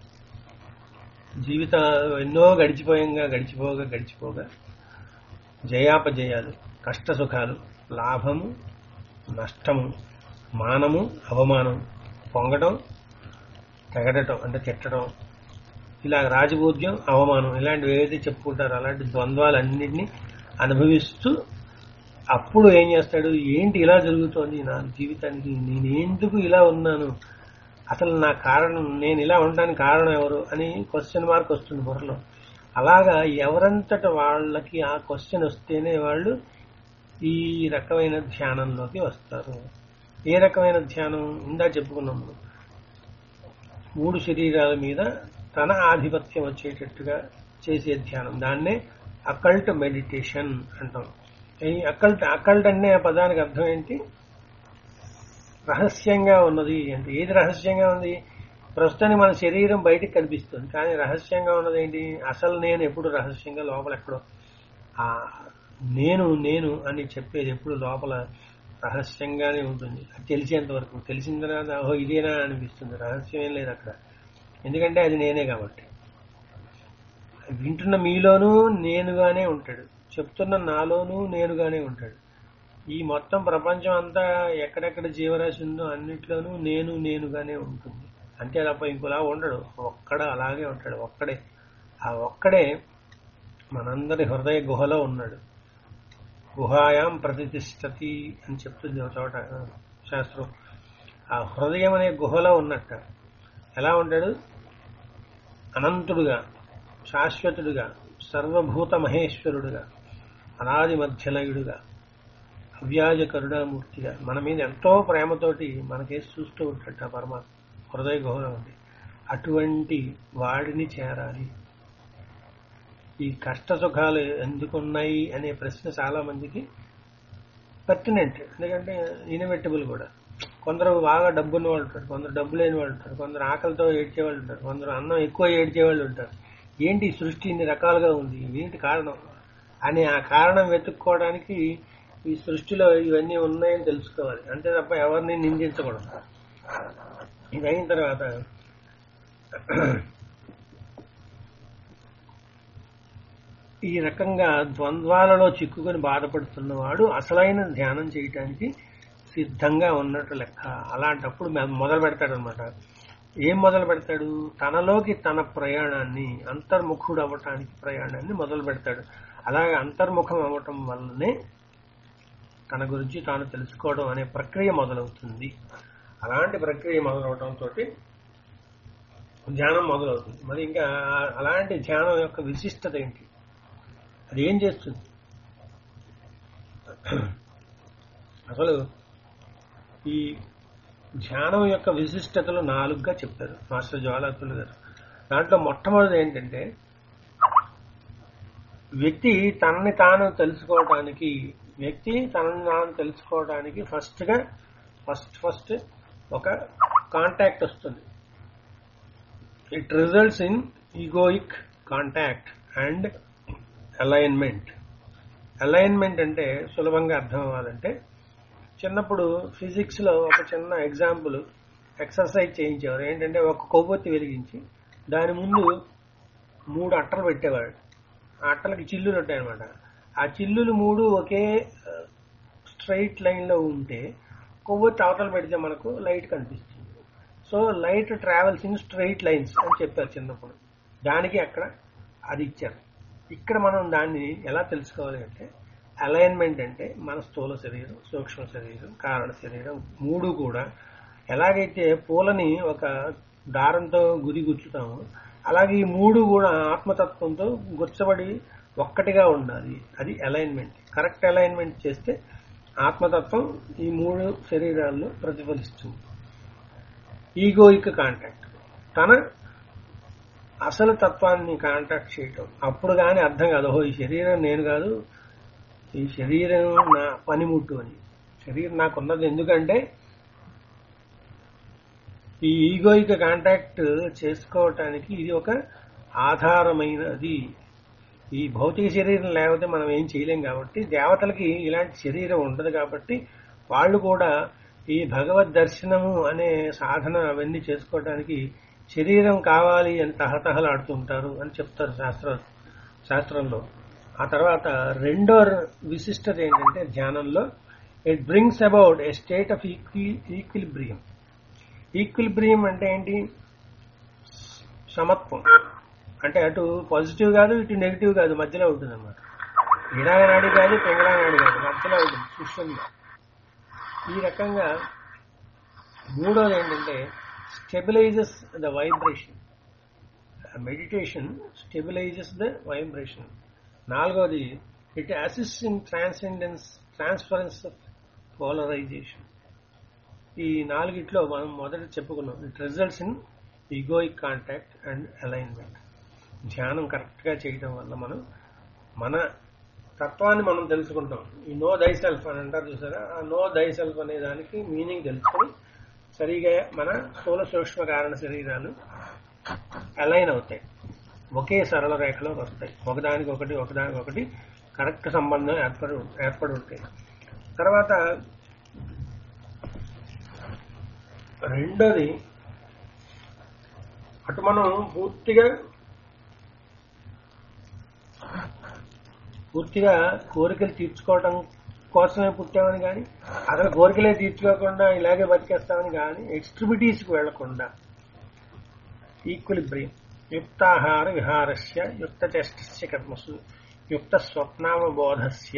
జీవిత ఎన్నో గడిచిపోయంగా గడిచిపోగా గడిచిపోగా జయాపజయాలు కష్ట సుఖాలు లాభము నష్టము మానము అవమానం పొంగటం తెగడటం అంటే తిట్టడం ఇలా రాజభోగ్యం అవమానం ఇలాంటివి ఏదైతే చెప్పుకుంటారో అలాంటి ద్వంద్వాలన్నింటినీ అనుభవిస్తూ అప్పుడు ఏం చేస్తాడు ఏంటి ఇలా జరుగుతోంది నా జీవితానికి నేను ఎందుకు ఇలా ఉన్నాను అసలు నా కారణం నేను ఇలా ఉండడానికి కారణం ఎవరు అని క్వశ్చన్ మార్క్ వస్తుంది బుర్రలో అలాగా ఎవరంతట వాళ్ళకి ఆ క్వశ్చన్ వస్తేనే వాళ్ళు ఈ రకమైన ధ్యానంలోకి వస్తారు ఏ రకమైన ధ్యానం ఇందా చెప్పుకున్నాం మనం మూడు శరీరాల మీద తన ఆధిపత్యం వచ్చేటట్టుగా చేసే ధ్యానం దాన్నే అకల్ట్ మెడిటేషన్ అంటాం ఈ అకల్ట్ అకల్ట్ అనే ఆ పదానికి అర్థం ఏంటి రహస్యంగా ఉన్నది అంటే ఏది రహస్యంగా ఉంది ప్రస్తుతానికి మన శరీరం బయటికి కనిపిస్తుంది కానీ రహస్యంగా ఉన్నది ఏంటి అసలు నేను ఎప్పుడు రహస్యంగా లోపల ఎక్కడో ఆ నేను నేను అని చెప్పేది ఎప్పుడు లోపల రహస్యంగానే ఉంటుంది అది తెలిసేంత వరకు తెలిసిన తర్వాత ఓహో ఇదేనా అనిపిస్తుంది రహస్యం ఏం లేదు అక్కడ ఎందుకంటే అది నేనే కాబట్టి వింటున్న మీలోనూ నేనుగానే ఉంటాడు చెప్తున్న నాలోనూ నేనుగానే ఉంటాడు ఈ మొత్తం ప్రపంచం అంతా ఎక్కడెక్కడ జీవరాశి ఉందో అన్నిట్లోనూ నేను నేనుగానే ఉంటుంది అంతే తప్ప ఇంకోలా ఉండడు ఒక్కడ అలాగే ఉంటాడు ఒక్కడే ఆ ఒక్కడే మనందరి హృదయ గుహలో ఉన్నాడు గుహాయాం ప్రతిష్టతి అని చెప్తుంది ఒక చోట శాస్త్రం ఆ హృదయం అనే గుహలో ఉన్నట్ట ఎలా ఉంటాడు అనంతుడుగా శాశ్వతుడుగా సర్వభూత మహేశ్వరుడుగా అనాది మధ్యలయుడుగా అవ్యాజ కరుణామూర్తిగా మన మీద ఎంతో ప్రేమతోటి మనకేసి చూస్తూ ఉంటాడు ఆ పరమాత్మ హృదయ గుహలో ఉంది అటువంటి వాడిని చేరాలి ఈ కష్ట సుఖాలు ఎందుకున్నాయి అనే ప్రశ్న చాలా మందికి పర్టినెంట్ ఎందుకంటే ఇన్వెట్టబుల్ కూడా కొందరు బాగా డబ్బున్న వాళ్ళు ఉంటారు కొందరు డబ్బు లేని వాళ్ళు ఉంటారు కొందరు ఆకలితో ఏడ్చే వాళ్ళు ఉంటారు కొందరు అన్నం ఎక్కువ ఏడ్చే వాళ్ళు ఉంటారు ఏంటి ఈ సృష్టి ఇన్ని రకాలుగా ఉంది ఏంటి కారణం అని ఆ కారణం వెతుక్కోవడానికి ఈ సృష్టిలో ఇవన్నీ ఉన్నాయని తెలుసుకోవాలి అంతే తప్ప ఎవరిని నిందించకూడదు ఇది అయిన తర్వాత ఈ రకంగా ద్వంద్వాలలో చిక్కుకొని బాధపడుతున్నవాడు అసలైన ధ్యానం చేయటానికి సిద్ధంగా ఉన్నట్టు లెక్క అలాంటప్పుడు మె- మొదలు పెడతాడు అనమాట ఏం మొదలు పెడతాడు తనలోకి తన ప్రయాణాన్ని అంతర్ముఖుడు అవ్వటానికి ప్రయాణాన్ని మొదలు పెడతాడు అలాగే అంతర్ముఖం అవ్వటం వల్లనే తన గురించి తాను తెలుసుకోవడం అనే ప్రక్రియ మొదలవుతుంది అలాంటి ప్రక్రియ మొదలవటంతో ధ్యానం మొదలవుతుంది మరి ఇంకా అలాంటి ధ్యానం యొక్క విశిష్టత ఏంటి అది ఏం చేస్తుంది అసలు ఈ ధ్యానం యొక్క విశిష్టతలు నాలుగుగా చెప్పారు మాస్టర్ జ్వాలాతులు గారు దాంట్లో మొట్టమొదటి ఏంటంటే వ్యక్తి తనని తాను తెలుసుకోవడానికి వ్యక్తి తనని తాను తెలుసుకోవడానికి ఫస్ట్ గా ఫస్ట్ ఫస్ట్ ఒక కాంటాక్ట్ వస్తుంది it results in egoic contact and alignment alignment అంటే సులభంగా అర్థం అవ్వాలంటే చిన్నప్పుడు ఫిజిక్స్ లో ఒక చిన్న ఎగ్జాంపుల్ ఎక్సర్సైజ్ చేయించేవారు ఏంటంటే ఒక కొవ్వొత్తి వెలిగించి దాని ముందు మూడు అట్టలు పెట్టేవాడు ఆ అట్టలకి చిల్లులు ఉంటాయన్నమాట ఆ చిల్లులు మూడు ఒకే స్ట్రైట్ లైన్ లో ఉంటే కొవ్వొత్తి అవతల పెడితే మనకు లైట్ కనిపిస్తుంది so light travels in straight lines అని చెప్పారు చిన్నప్పుడు దానికి అక్కడ అది ఇచ్చారు ఇక్కడ మనం దాన్ని ఎలా తెలుసుకోవాలి అంటే అలైన్మెంట్ అంటే మన స్థూల శరీరం సూక్ష్మ శరీరం కారణ శరీరం మూడు కూడా ఎలాగైతే పూలని ఒక దారంతో గురి గుచ్చుతామో అలాగే ఈ మూడు కూడా ఆత్మతత్వంతో గుచ్చబడి ఒక్కటిగా ఉండాలి అది అలైన్మెంట్ కరెక్ట్ అలైన్మెంట్ చేస్తే ఆత్మతత్వం ఈ మూడు శరీరాల్లో ప్రతిఫలిస్తుంది ఈగోయిక్ కాంటాక్ట్ తన అసలు తత్వాన్ని కాంటాక్ట్ చేయటం అప్పుడు కానీ అర్థం కాదు ఓహో ఈ శరీరం నేను కాదు ఈ శరీరం నా పనిముట్టు అని శరీరం నాకు ఉన్నది ఎందుకంటే ఈ ఈగోయిక్ కాంటాక్ట్ చేసుకోవటానికి ఇది ఒక ఆధారమైనది ఈ భౌతిక శరీరం లేకపోతే మనం ఏం చేయలేం కాబట్టి దేవతలకి ఇలాంటి శరీరం ఉండదు కాబట్టి వాళ్ళు కూడా ఈ భగవద్ దర్శనము అనే సాధన అవన్నీ చేసుకోవడానికి శరీరం కావాలి అని తహతహలాడుతుంటారు అని చెప్తారు శాస్త్ర శాస్త్రంలో ఆ తర్వాత రెండో విశిష్టత ఏంటంటే ధ్యానంలో it brings about a state of equilibrium equilibrium అంటే ఏంటి సమత్వం అంటే అటు పాజిటివ్ కాదు ఇటు నెగిటివ్ కాదు మధ్యలో ఉంటుంది అనమాట ఇడానాడు కాదు పెంగళానాడు కాదు మధ్యలో ఉంటుంది సుష్యంగా ఈ రకంగా మూడోది ఏంటంటే stabilises the vibration meditation stabilises the vibration నాలుగోది it assist in transcendence transference of polarisation ఈ నాలుగిట్లో మనం మొదట చెప్పుకున్నాం it results in egoic contact and alignment ధ్యానం కరెక్ట్ గా చేయడం వల్ల మనం మన తత్వాన్ని మనం తెలుసుకుంటాం ఈ నో దై సెల్ఫ్ అని అంటారు చూసారా ఆ నో దై సెల్ఫ్ అనే దానికి మీనింగ్ తెలుసుకొని సరిగా మన స్థూల సూక్ష్మ కారణ శరీరాలు అలైన్ అవుతాయి ఒకే సరళ రేఖలో వస్తాయి ఒకదానికి ఒకటి ఒకదానికి ఒకటి కరెక్ట్ సంబంధం ఏర్పడి ఏర్పడి ఉంటాయి తర్వాత రెండోది అటు మనం పూర్తిగా పూర్తిగా కోరికలు తీర్చుకోవటం కోసమే పుట్టామని కానీ అసలు కోరికలే తీర్చుకోకుండా ఇలాగే బతికేస్తామని కానీ ఎక్స్ట్రిమిటీస్కి వెళ్లకుండా ఈక్విలిబ్రియం యుక్తాహార విహారస్య యుక్త చేష్టస్య కర్మసు యుక్త స్వప్నావబోధస్య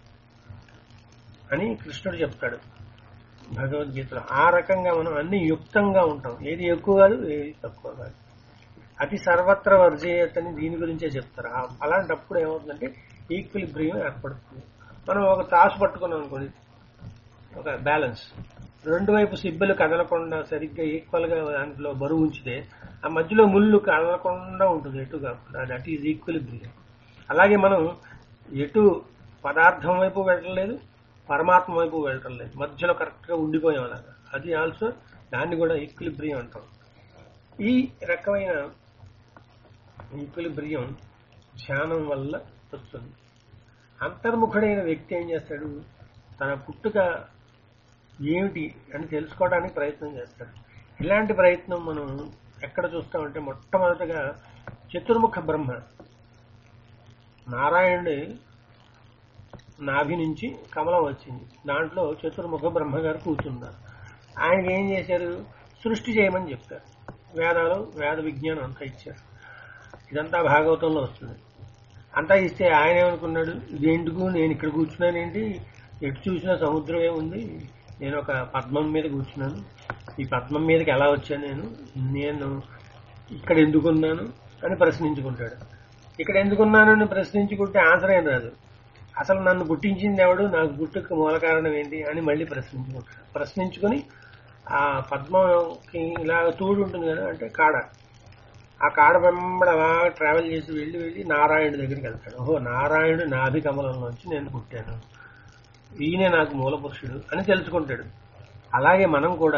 అని కృష్ణుడు చెప్తాడు భగవద్గీతలో ఆ రకంగా మనం అన్ని యుక్తంగా ఉంటాం ఏది ఎక్కువ కాదు ఏది తక్కువ కాదు అతి సర్వత్ర వర్జేయతని దీని గురించే చెప్తారు ఆ- అలాంటప్పుడు ఏమవుతుందంటే ఈక్విలిబ్రియం ఏర్పడుతుంది మనం ఒక తాసు పట్టుకున్నాం అనుకోండి ఒక బ్యాలెన్స్ రెండు వైపు సిబ్బలు కదలకుండా సరిగ్గా ఈక్వల్ గా దాంట్లో బరువు ఉంచితే ఆ మధ్యలో ముళ్ళు కదలకుండా ఉంటుంది ఎటు కాకుండా దట్ ఈజ్ ఈక్విలిబ్రియం అలాగే మనం ఎటు పదార్థం వైపు వెళ్ళలేదు పరమాత్మ వైపు వెళ్ళటం లేదు మధ్యలో కరెక్ట్ గా ఉండిపోయాం అలాగా అది ఆల్సో దాన్ని కూడా ఈక్విలిబ్రియం అంటాం ఈ రకమైన ఈక్విలిబ్రియం ధ్యానం వల్ల వస్తుంది అంతర్ముఖుడైన వ్యక్తి ఏం చేస్తాడు తన పుట్టుక ఏమిటి అని తెలుసుకోవడానికి ప్రయత్నం చేస్తాడు ఇలాంటి ప్రయత్నం మనం ఎక్కడ చూస్తామంటే మొట్టమొదటగా చతుర్ముఖ బ్రహ్మ నారాయణుడి నాభి నుంచి కమలం వచ్చింది దాంట్లో చతుర్ముఖ బ్రహ్మ గారు కూర్చున్నారు ఆయనకి ఏం చేశారు సృష్టి చేయమని చెప్తారు వేదాలు వేద విజ్ఞానం అంతా ఇచ్చారు ఇదంతా భాగవతంలో వస్తుంది అంతా ఇస్తే ఆయన ఏమనుకున్నాడు ఇదేందుకు నేను ఇక్కడ కూర్చున్నానేంటి ఎటు చూసినా సముద్రమే ఉంది నేను ఒక పద్మం మీద కూర్చున్నాను ఈ పద్మం మీదకి ఎలా వచ్చాను నేను నేను ఇక్కడ ఎందుకున్నాను అని ప్రశ్నించుకుంటాడు ఇక్కడ ఎందుకున్నానని ప్రశ్నించుకుంటే ఆన్సర్ ఏం రాదు అసలు నన్ను పుట్టించింది ఎవడు నాకు పుట్టుకు మూల కారణం ఏంటి అని మళ్ళీ ప్రశ్నించుకుంటాడు ప్రశ్నించుకొని ఆ పద్మకి ఇలా తూడు ఉంటుంది కదా అంటే కాడ ఆ కాడ వెంబడి అలా ట్రావెల్ చేసి వెళ్ళి వెళ్ళి నారాయణుడి దగ్గరికి వెళ్తాడు ఓహో నారాయణుడు నాభి కమలంలోంచి నేను పుట్టాను ఈయనే నాకు మూల పురుషుడు అని తెలుసుకుంటాడు అలాగే మనం కూడా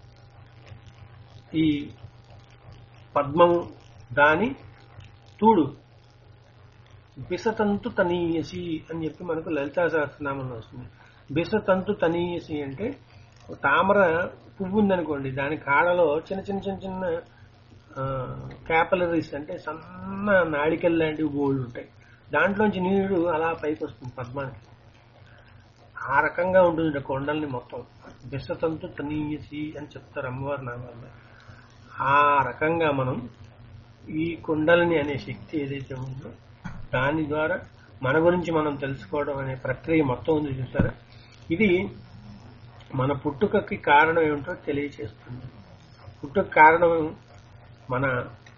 ఈ పద్మము దాని తూడు బిసతంతు తనీయసి అని చెప్పి మనకు లలితా సహస్రనామంలో వస్తుంది బిసతంతు తనీయసి అంటే తామర పువ్వు ఉందనుకోండి దాని కాడలో చిన్న చిన్న చిన్న చిన్న క్యాపలరీస్ అంటే సన్న నాళికల్ లాంటివి గోల్డ్ ఉంటాయి దాంట్లోంచి నీరు అలా పైకి వస్తుంది పద్మానికి ఆ రకంగా ఉంటుంది కొండల్ని మొత్తం బిసతంతు తనీయసి అని చెప్తారు అమ్మవారి నామాల్లో ఆ రకంగా మనం ఈ కుండలిని అనే శక్తి ఏదైతే ఉందో దాని ద్వారా మన గురించి మనం తెలుసుకోవడం అనే ప్రక్రియ మొత్తం ఉంది చూసారా ఇది మన పుట్టుకకి కారణం ఏమిటో తెలియచేస్తుంది పుట్టుక కారణం మన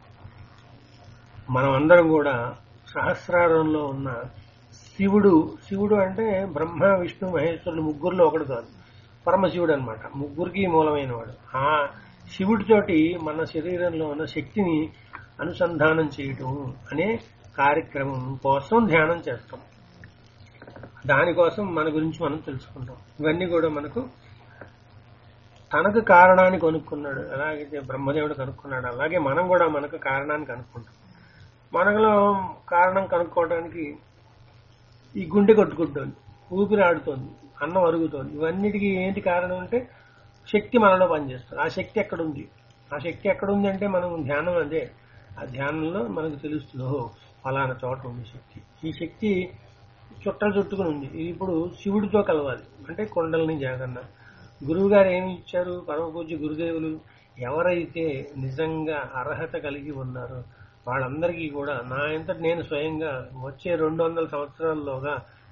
మనం అందరం కూడా సహస్రారంలో ఉన్న శివుడు శివుడు అంటే బ్రహ్మ విష్ణు మహేశ్వరులు ముగ్గురులో ఒకడు కాదు పరమశివుడు అనమాట ముగ్గురికి మూలమైన వాడు ఆ శివుడితోటి మన శరీరంలో ఉన్న శక్తిని అనుసంధానం చేయటం అనే కార్యక్రమం కోసం ధ్యానం చేస్తాం దానికోసం మన గురించి మనం తెలుసుకుంటాం ఇవన్నీ కూడా మనకు తనకు కారణాన్ని కనుక్కున్నాడు ఎలాగైతే బ్రహ్మదేవుడు కనుక్కున్నాడు అలాగే మనం కూడా మనకు కారణాన్ని కనుక్కుంటాం మనలో కారణం కనుక్కోవడానికి ఈ గుండె కొట్టుకుంటోంది ఊపిరి ఆడుతోంది అన్నం అరుగుతోంది ఇవన్నిటికీ ఏంటి కారణం అంటే శక్తి మనలో పనిచేస్తుంది ఆ శక్తి ఎక్కడుంది ఆ శక్తి ఎక్కడుంది అంటే మనం ధ్యానం అదే ఆ ధ్యానంలో మనకు తెలుస్తుంది ఓహో ఫలానా చోట ఉంది శక్తి ఈ శక్తి చుట్టలు చుట్టుకుని ఉంది ఇది ఇప్పుడు శివుడితో కలవాలి అంటే కొండలని జాగన్న గురువు గారు ఏమి ఇచ్చారు పరమ పూజ్య గురుదేవులు ఎవరైతే నిజంగా అర్హత కలిగి ఉన్నారో వాళ్ళందరికీ కూడా నా ఎంతటి నేను స్వయంగా వచ్చే రెండు వందల సంవత్సరాల్లోగా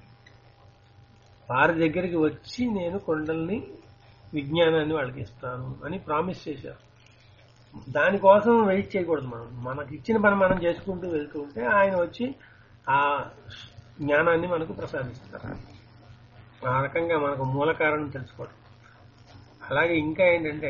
వారి దగ్గరికి వచ్చి నేను కొండల్ని విజ్ఞానాన్ని వాళ్ళకి ఇస్తాను అని ప్రామిస్ చేశారు దానికోసం వెయిట్ చేయకూడదు మనం మనకి ఇచ్చిన పని మనం చేసుకుంటూ వెళ్తూ ఉంటే ఆయన వచ్చి ఆ జ్ఞానాన్ని మనకు ప్రసాదిస్తారు ఆ రకంగా మనకు మూల కారణం తెలుసుకోవడం అలాగే ఇంకా ఏంటంటే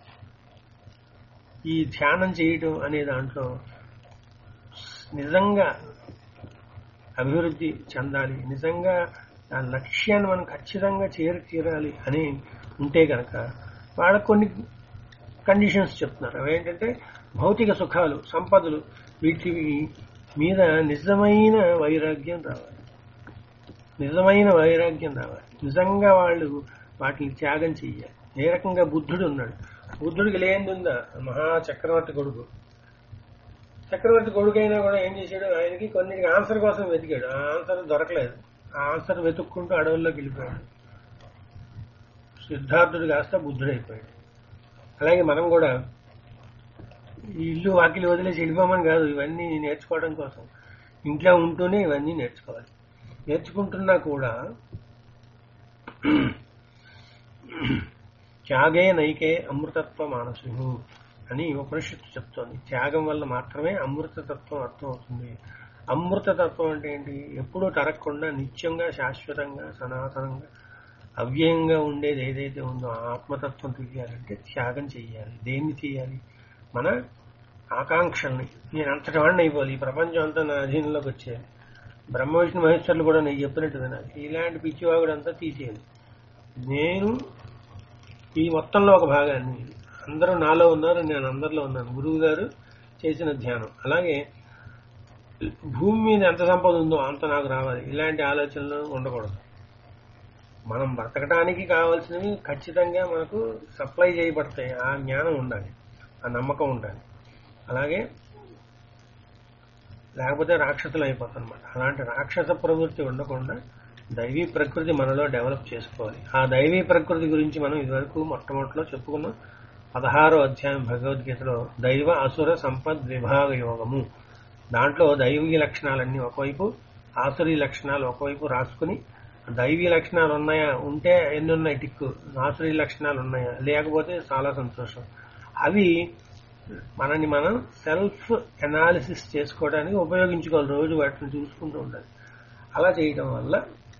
ఈ ధ్యానం చేయటం అనే దాంట్లో నిజంగా అభివృద్ధి చెందాలి నిజంగా ఆ లక్ష్యాన్ని మనం ఖచ్చితంగా చేరి తీరాలి అని ఉంటే గనక వాళ్ళకు కొన్ని కండిషన్స్ చెప్తున్నారు అవేంటంటే భౌతిక సుఖాలు సంపదలు వీటి మీద నిజమైన వైరాగ్యం రావాలి నిజమైన వైరాగ్యం రావాలి నిజంగా వాళ్ళు వాటిని త్యాగం చెయ్యాలి ఏ రకంగా బుద్ధుడు ఉన్నాడు బుద్ధుడికి లేనిది ఉందా మహా చక్రవర్తి కొడుకు చక్రవర్తి కొడుకైనా కూడా ఏం చేశాడు ఆయనకి కొన్నిటికి ఆన్సర్ కోసం వెతికాడు ఆ ఆన్సర్ దొరకలేదు ఆన్సర్ వెతుక్కుంటూ అడవుల్లోకి వెళ్ళిపోయాడు సిద్ధార్థుడు కాస్త బుద్ధుడైపోయాడు అలాగే మనం కూడా ఈ ఇల్లు వాకిలి వదిలేసి వెళ్ళిపోమని కాదు ఇవన్నీ నేర్చుకోవడం కోసం ఇంట్లో ఉంటూనే ఇవన్నీ నేర్చుకోవాలి నేర్చుకుంటున్నా కూడా త్యాగే నైకే అమృతత్వ మానసు అని ఉపనిషత్తు చెప్తోంది త్యాగం వల్ల మాత్రమే అమృతతత్వం అర్థం అవుతుంది అమృతతత్వం అంటే ఏంటి ఎప్పుడూ తరగకుండా నిత్యంగా శాశ్వతంగా సనాతనంగా అవ్యయంగా ఉండేది ఏదైతే ఉందో ఆ ఆత్మతత్వం తెలియాలంటే త్యాగం చేయాలి దేన్ని చేయాలి మన ఆకాంక్షల్ని నేను అంతటి వాడిని అయిపోవాలి ఈ ప్రపంచం అంతా నా అధీనంలోకి వచ్చేయాలి బ్రహ్మ విష్ణు మహేశ్వరులు కూడా నేను చెప్పినట్టు వినాలి ఇలాంటి పిచ్చివాగుడు అంతా తీసేయాలి నేను ఈ మొత్తంలో ఒక భాగాన్ని అందరూ నాలో ఉన్నారు నేను అందరిలో ఉన్నాను గురువు గారు చేసిన ధ్యానం అలాగే భూమి మీద ఎంత సంపద ఉందో అంత నాకు రావాలి ఇలాంటి ఆలోచనలు ఉండకూడదు మనం బ్రతకడానికి కావాల్సినవి ఖచ్చితంగా మనకు సప్లై చేయబడతాయి ఆ జ్ఞానం ఉండాలి ఆ నమ్మకం ఉండాలి అలాగే లేకపోతే రాక్షసులు అయిపోతాం అనమాట అలాంటి రాక్షస ప్రవృత్తి ఉండకుండా దైవీ ప్రకృతి మనలో డెవలప్ చేసుకోవాలి ఆ దైవీ ప్రకృతి గురించి మనం ఇదివరకు మొట్టమొదటిలో చెప్పుకున్నాం పదహారో అధ్యాయం భగవద్గీతలో దైవ అసుర సంపద్ విభాగ యోగము దాంట్లో దైవీ లక్షణాలన్నీ ఒకవైపు ఆసురీ లక్షణాలు ఒకవైపు రాసుకుని దైవీ లక్షణాలు ఉన్నాయా ఉంటే ఎన్ని ఉన్నాయి టిక్కు ఆసురీ లక్షణాలు ఉన్నాయా లేకపోతే చాలా సంతోషం అవి మనని మనం సెల్ఫ్ ఎనాలిసిస్ చేసుకోవడానికి ఉపయోగించుకోవాలి రోజు వాటిని చూసుకుంటూ ఉండాలి అలా చేయడం వల్ల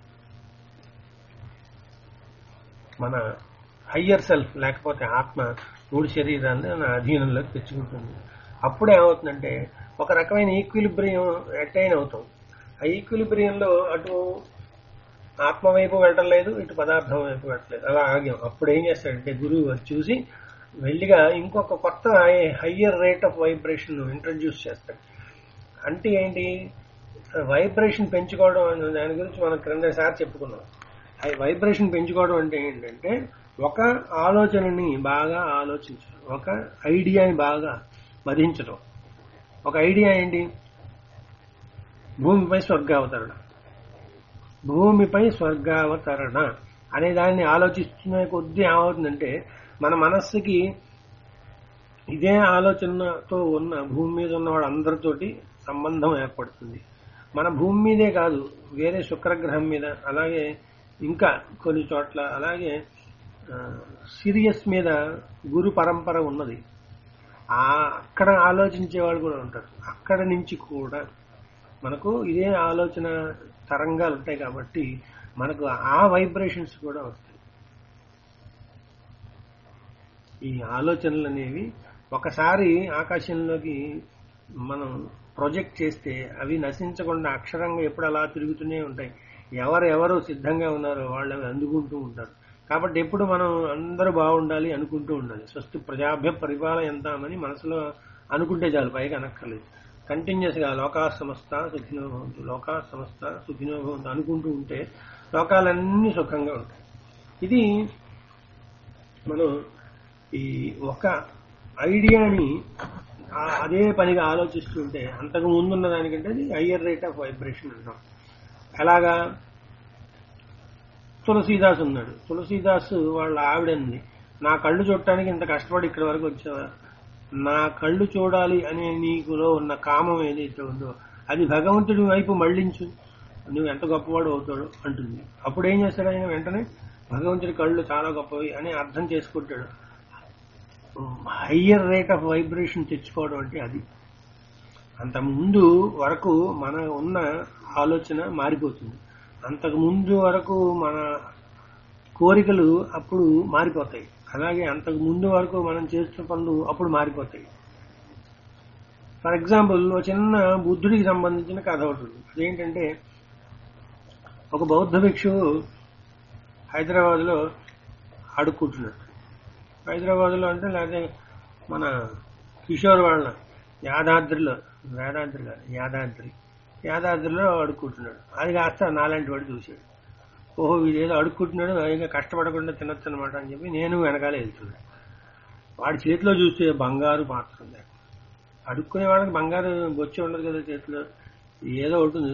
మన హయ్యర్ సెల్ఫ్ లేకపోతే ఆత్మ మూడు శరీరాన్ని మన అధీనంలోకి తెచ్చుకుంటుంది అప్పుడు ఏమవుతుందంటే ఒక రకమైన ఈక్విలిబ్రియం అటైన్ అవుతాం ఆ ఈక్విలిబ్రియంలో అటు ఆత్మ వైపు వెళ్ళడం లేదు ఇటు పదార్థం వైపు వెళ్ళట్లేదు అలా ఆగాం అప్పుడు ఏం చేస్తాడంటే గురువు అది చూసి వెళ్ళిగా ఇంకొక కొత్త higher rate of vibration introduce చేస్తాడు అంటే ఏంటి వైబ్రేషన్ పెంచుకోవడం అనే దాని గురించి మనం క్రిందసారి చెప్పుకున్నాం ఆ వైబ్రేషన్ పెంచుకోవడం అంటే ఏంటంటే ఒక ఆలోచనని బాగా ఆలోచించడం ఒక ఐడియాని బాగా మదించడం ఒక ఐడియా ఏంటి భూమిపై స్వర్గావతరణ భూమిపై స్వర్గావతరణ అనే దాన్ని ఆలోచిస్తున్న కొద్దీ ఏమవుతుందంటే మన మనస్సుకి ఇదే ఆలోచనతో ఉన్న భూమి మీద ఉన్న వాళ్ళందరితోటి సంబంధం ఏర్పడుతుంది మన భూమి మీదే కాదు వేరే శుక్రగ్రహం మీద అలాగే ఇంకా కొన్ని చోట్ల అలాగే సిరియస్ మీద గురు పరంపర ఉన్నది ఆ అక్కడ ఆలోచించే వాళ్ళు కూడా ఉంటారు అక్కడ నుంచి కూడా మనకు ఇదే ఆలోచన తరంగాలు ఉంటాయి కాబట్టి మనకు ఆ వైబ్రేషన్స్ కూడా వస్తాయి ఈ ఆలోచనలు అనేవి ఒకసారి ఆకాశంలోకి మనం ప్రొజెక్ట్ చేస్తే అవి నశించకుండా అక్షరంగా ఎప్పుడు అలా తిరుగుతూనే ఉంటాయి ఎవరు ఎవరు సిద్ధంగా ఉన్నారో వాళ్ళు అవి అందుకుంటూ ఉంటారు కాబట్టి ఎప్పుడు మనం అందరూ బాగుండాలి అనుకుంటూ ఉండాలి స్వస్తి ప్రజాభ్య పరిపాలయంతామని మనసులో అనుకుంటే చాలు పైకి అనక్కర్లేదు కంటిన్యూస్ గా లోకా సమస్త సుఖినో భవంతు లోకా సమస్త సుఖినో భవంతు అనుకుంటూ ఉంటే లోకాలన్నీ సుఖంగా ఉంటాయి ఇది మనం ఈ ఒక ఐడియాని ఆ- అదే పనిగా ఆలోచిస్తుంటే అంతకు ముందున్న దానికంటే అది హయ్యర్ రేట్ ఆఫ్ వైబ్రేషన్ అంటాం ఎలాగా తులసీదాస్ ఉన్నాడు తులసీదాస్ వాళ్ళ ఆవిడంది నా కళ్ళు చూడటానికి ఇంత కష్టపడి ఇక్కడి వరకు వచ్చావా నా కళ్ళు చూడాలి అనే నీకులో ఉన్న కామం ఏదైతే ఉందో అది భగవంతుడి వైపు మళ్లించు నువ్వు ఎంత గొప్పవాడు అవుతాడు అంటుంది అప్పుడు ఏం చేస్తాడు ఆయన వెంటనే భగవంతుడి కళ్ళు చాలా గొప్పవి అని అర్థం చేసుకుంటాడు హయ్యర్ రేట్ ఆఫ్ వైబ్రేషన్ తెచ్చుకోవడం అంటే అది అంత ముందు వరకు మన ఉన్న ఆలోచన మారిపోతుంది అంతకు ముందు వరకు మన కోరికలు అప్పుడు మారిపోతాయి అలాగే అంతకు ముందు వరకు మనం చేస్తున్న పనులు అప్పుడు మారిపోతాయి ఫర్ ఎగ్జాంపుల్ ఒక చిన్న బుద్ధుడికి సంబంధించిన కథ ఒకటి ఉంది అదేంటంటే ఒక బౌద్ధ భిక్షువు హైదరాబాద్ లో అడుక్కుంటున్నాడు హైదరాబాద్ లో అంటే లేకపోతే మన కిషోర్ వాళ్ళ యాదాద్రిలో వేదాద్రి కాదు యాదాద్రి యాదాద్రిలో అడుక్కుంటున్నాడు అది కాస్త నాలాంటి వాడు చూశాడు ఓహో వీడేదో అడుక్కుంటున్నాడు ఇంకా కష్టపడకుండా తినొచ్చు అనమాట అని చెప్పి నేను వెనకాలే వెళ్తున్నాడు వాడి చేతిలో చూస్తే బంగారు పాత్ర ఉంది అడుక్కునే వాళ్ళకి బంగారు బొచ్చి ఉండదు కదా చేతిలో ఏదో ఉంటుంది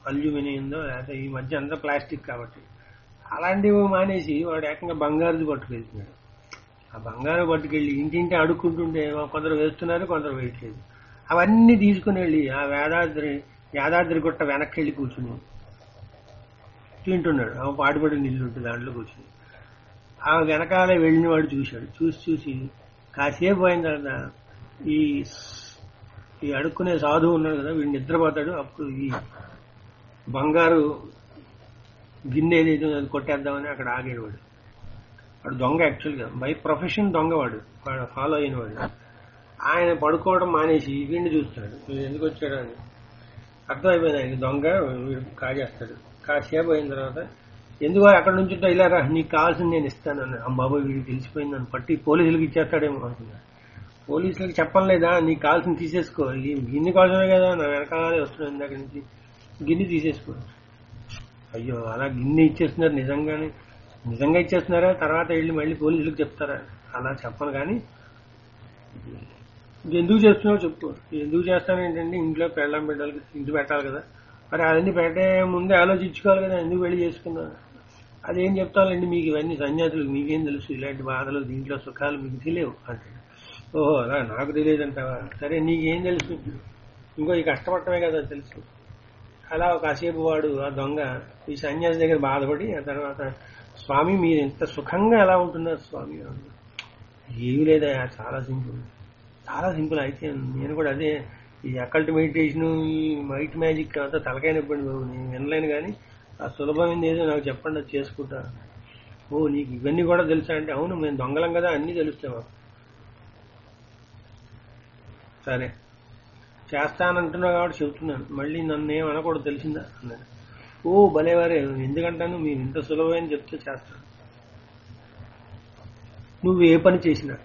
అల్యూమినియందో లేకపోతే ఈ మధ్య అంతా ప్లాస్టిక్ కాబట్టి అలాంటివి మానేసి వాడు ఏకంగా బంగారుది పట్టుకెళ్తున్నాడు ఆ బంగారం పట్టుకెళ్ళి ఇంటింటి అడుక్కుంటుంటే కొందరు వేస్తున్నారు కొందరు వేయట్లేదు అవన్నీ తీసుకుని వెళ్ళి ఆ వేదాద్రి యాదాద్రి గుట్ట వెనక్కి వెళ్ళి కూర్చుని తింటున్నాడు ఆ పాటుపడి నీళ్ళు ఉంటుంది దాంట్లో కూర్చుని ఆ వెనకాలే వెళ్ళిన వాడు చూశాడు చూసి చూసి కాసేపు అయిన తర్వాత ఈ ఈ అడుక్కునే సాధువు ఉన్నాడు కదా వీడు నిద్రపోతాడు అప్పుడు ఈ బంగారు గిన్నె ఏదైతే ఉందో అది కొట్టేద్దామని అక్కడ ఆగాడు వాడు వాడు దొంగ యాక్చువల్గా బై ప్రొఫెషన్ దొంగ వాడు వాడు ఫాలో అయిన వాడు ఆయన పడుకోవడం మానేసి వీడిని చూస్తాడు వీడు ఎందుకు వచ్చాడు అని అర్థమైపోయింది ఆయనకి దొంగ వీడు కాజేస్తాడు కాసేపు అయిన తర్వాత ఎందుకో అక్కడ నుంచి ఇలా రా నీకు కావాల్సింది నేను ఇస్తాను అని అమ్మాబో వీడికి తెలిసిపోయింది అని పట్టి పోలీసులకు ఇచ్చేస్తాడేమో అనుకున్నా పోలీసులకు చెప్పలేదా నీకు కావాల్సింది తీసేసుకో ఈ గిన్నె కోసమే కదా నా వెనకాలే వస్తున్నాను ఇందాక నుంచి గిన్నె తీసేసుకో అయ్యో అలా గిన్నె ఇచ్చేస్తున్నారు నిజంగానే నిజంగా ఇచ్చేస్తున్నారా తర్వాత వెళ్ళి మళ్ళీ పోలీసులకు చెప్తారా అలా చెప్పను కానీ ఇది ఎందుకు చేస్తున్నావు చెప్పు ఎందుకు చేస్తాను ఏంటంటే ఇంట్లో పెళ్ళం బిడ్డలకి ఇంటి పెట్టాలి కదా మరి అవన్నీ పెట్టే ముందే ఆలోచించుకోవాలి కదా ఎందుకు వెళ్ళి చేసుకున్నా అదేం చెప్తానండి మీకు ఇవన్నీ సన్యాసులకు మీకేం తెలుసు ఇలాంటి బాధలు దీంట్లో సుఖాలు మీకు తెలియవు అంటే ఓహో అలా నాకు తెలియదంటావా సరే నీకేం తెలుసు ఇంకో ఈ కష్టపడటమే కదా తెలుసు అలా కాసేపు వాడు ఆ దొంగ ఈ సన్యాసి దగ్గర బాధపడి ఆ తర్వాత స్వామి మీరు ఇంత సుఖంగా ఎలా ఉంటున్నారు స్వామి అన్నాడు. ఏమీ లేదా చాలా సింపుల్ చాలా సింపుల్ అయితే నేను కూడా అదే ఈ అకల్ట్ మెడిటేషన్ ఈ వైట్ మ్యాజిక్ అంతా తలకాయ నొప్పండి బాబు నేను వినలేను కానీ ఆ సులభమైంది ఏదో నాకు చెప్పండి అది చేసుకుంటా ఓ నీకు ఇవన్నీ కూడా తెలుసా అంటే అవును మేము దొంగలం కదా అన్నీ తెలుస్తాయి మాకు సరే చేస్తానంటున్నావు కాబట్టి చెబుతున్నాను మళ్ళీ నన్ను ఏం అనకూడదు తెలిసిందా అన్నాడు ఓ భలేవారే ఎందుకంటాను మీరు ఇంత సులభమైన చెప్తే చేస్తాను నువ్వు ఏ పని చేసినా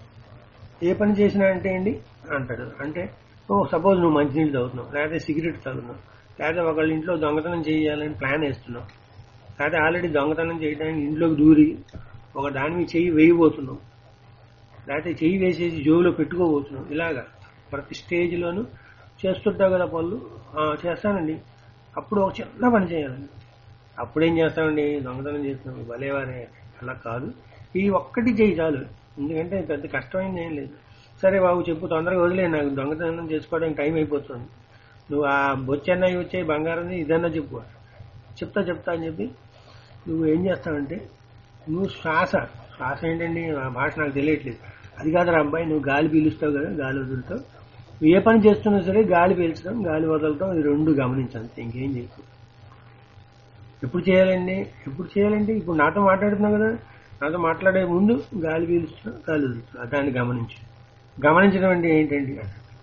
ఏ పని చేసినా అంటే ఏంటి అంటాడు అంటే ఓ సపోజ్ నువ్వు మంచినీళ్ళు తాగుతున్నావు లేకపోతే సిగరెట్ తాగుతున్నావు లేకపోతే ఒకళ్ళ ఇంట్లో దొంగతనం చేయాలని ప్లాన్ వేస్తున్నావు లేకపోతే ఆల్రెడీ దొంగతనం చేయడానికి ఇంట్లోకి దూరి ఒక దాని మీద చెయ్యి వేయబోతున్నావు లేకపోతే చెయ్యి వేసేసి జోబులో పెట్టుకోబోతున్నావు ఇలాగా ప్రతి స్టేజ్లోనూ చేస్తుంటావు కదా పనులు "ఆ, చేస్తానండి అప్పుడు ఒక చిన్న పని చేయాలండి అప్పుడేం చేస్తామండి దొంగతనం చేస్తున్నాం భలేవారే అలా కాదు ఈ ఒక్కటి చేయి చాలు ఎందుకంటే పెద్ద కష్టమైంది ఏం లేదు సరే బాబు చెప్పు తొందరగా వదిలే నాకు దొంగతనం చేసుకోవడానికి టైం అయిపోతుంది నువ్వు ఆ బొచ్చన్నవి వచ్చే బంగారం ఇదన్నా చెప్పు చెప్తా చెప్తా అని చెప్పి నువ్వు ఏం చేస్తావంటే నువ్వు శ్వాస శ్వాస ఏంటండి ఆ భాష నాకు తెలియట్లేదు అది కాదురా అబ్బాయి నువ్వు గాలి పీలుస్తావు కదా గాలి వదులుతావు నువ్వు ఏ పని చేస్తున్నా సరే గాలి పీల్చడం గాలి వదలటం ఈ రెండు గమనించంతే ఇంకేం చేయకు ఎప్పుడు చేయాలండి ఎప్పుడు చేయాలండి ఇప్పుడు నాతో మాట్లాడుతున్నావు కదా నాతో మాట్లాడే ముందు గాలి పీలుస్తున్నా గాలి వదులుతున్నా దాన్ని గమనించు గమనించడం అంటే ఏంటండి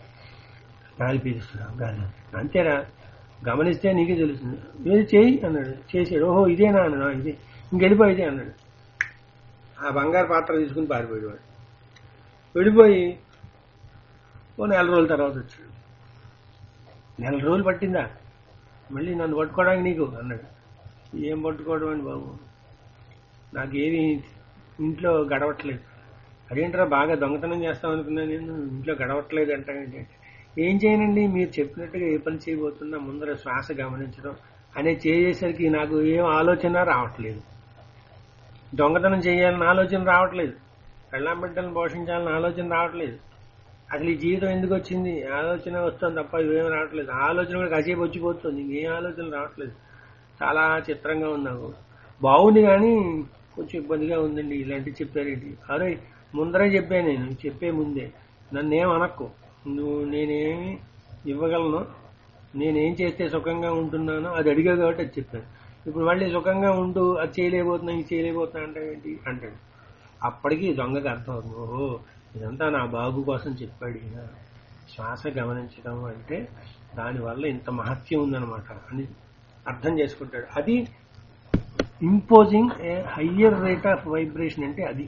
గాలి పీలుస్తున్నావు గాలి వదులుతున్నా. అంతేరా గమనిస్తే నీకే తెలుస్తుంది ఏది చేయి అన్నాడు చేసాడు ఓహో ఇదేనా అన్నాడు ఇదే ఇంకెళ్ళిపో ఇదే అన్నాడు ఆ బంగారు పాత్ర తీసుకుని పారిపోయాడు వాడు వెళ్ళిపోయి ఓ నెల రోజుల తర్వాత వచ్చాడు నెల రోజులు పట్టిందా మళ్ళీ నన్ను పట్టుకోవడానికి నీకు అన్నాడు ఏం పట్టుకోవడం అండి బాబు నాకేమి ఇంట్లో గడవట్లేదు అదేంట్రా బాగా దొంగతనం చేస్తాం అనుకున్నా నేను ఇంట్లో గడవట్లేదు అంటానండి ఏం చేయనండి మీరు చెప్పినట్టుగా ఏ పని చేయబోతున్నా ముందర శ్వాస గమనించడం అనే చేసేసరికి నాకు ఏం ఆలోచన రావట్లేదు దొంగతనం చేయాలని ఆలోచన రావట్లేదు పెళ్ళాం బిడ్డలను పోషించాలని ఆలోచన రావట్లేదు అసలు ఈ జీవితం ఎందుకు వచ్చింది ఆలోచన వస్తుంది తప్ప ఇవేం రావట్లేదు ఆలోచన కూడా కాసేపు వచ్చిపోతుంది ఇంకేం ఆలోచన రావట్లేదు చాలా చిత్రంగా ఉంది నాకు బాగుంది కానీ కొంచెం ఇబ్బందిగా ఉందండి ఇలాంటివి చెప్పారేంటి అరే ముందరే చెప్పాను నేను చెప్పే ముందే నన్ను ఏం అనక్కు నువ్వు నేనేమి ఇవ్వగలను నేనేం చేస్తే సుఖంగా ఉంటున్నానో అది అడిగా కాబట్టి అది చెప్పాను ఇప్పుడు మళ్ళీ సుఖంగా ఉంటూ అది చేయలేకపోతున్నా ఇది చేయలేకపోతున్నా అంటే ఏంటి అంటాడు అప్పటికి దొంగకి అర్థం అవుతుంది ఓహో ఇదంతా నా బాబు కోసం చెప్పాడు ఈయన శ్వాస గమనించడం అంటే దానివల్ల ఇంత మహత్యం ఉందన్నమాట అని అర్థం చేసుకుంటాడు అది imposing a higher rate of vibration అంటే అది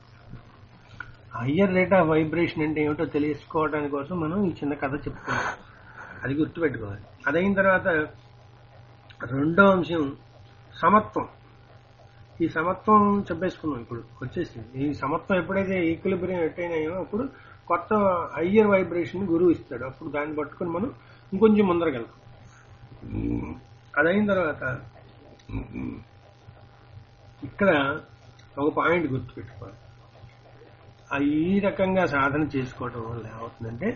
హయ్యర్ రేట్ ఆఫ్ వైబ్రేషన్ అంటే ఏమిటో తెలుసుకోవడానికి కోసం మనం ఈ చిన్న కథ చెప్పుకున్నాం అది గుర్తుపెట్టుకోవాలి అదైన తర్వాత రెండో అంశం సమత్వం ఈ సమత్వం చెప్పేసుకున్నాం ఇప్పుడు వచ్చేసింది ఈ సమత్వం ఎప్పుడైతే ఈక్విలిబ్రియం అటైన్ అయ్యామో అప్పుడు కొత్త హయ్యర్ వైబ్రేషన్ గురువు ఇస్తాడు అప్పుడు దాన్ని పట్టుకొని మనం ఇంకొంచెం ముందరకెళ్తాం అదైన తర్వాత ఇక్కడ ఒక పాయింట్ గుర్తుపెట్టుకోవాలి ఆ ఈ రకంగా సాధన చేసుకోవడం వల్ల ఏమవుతుందంటే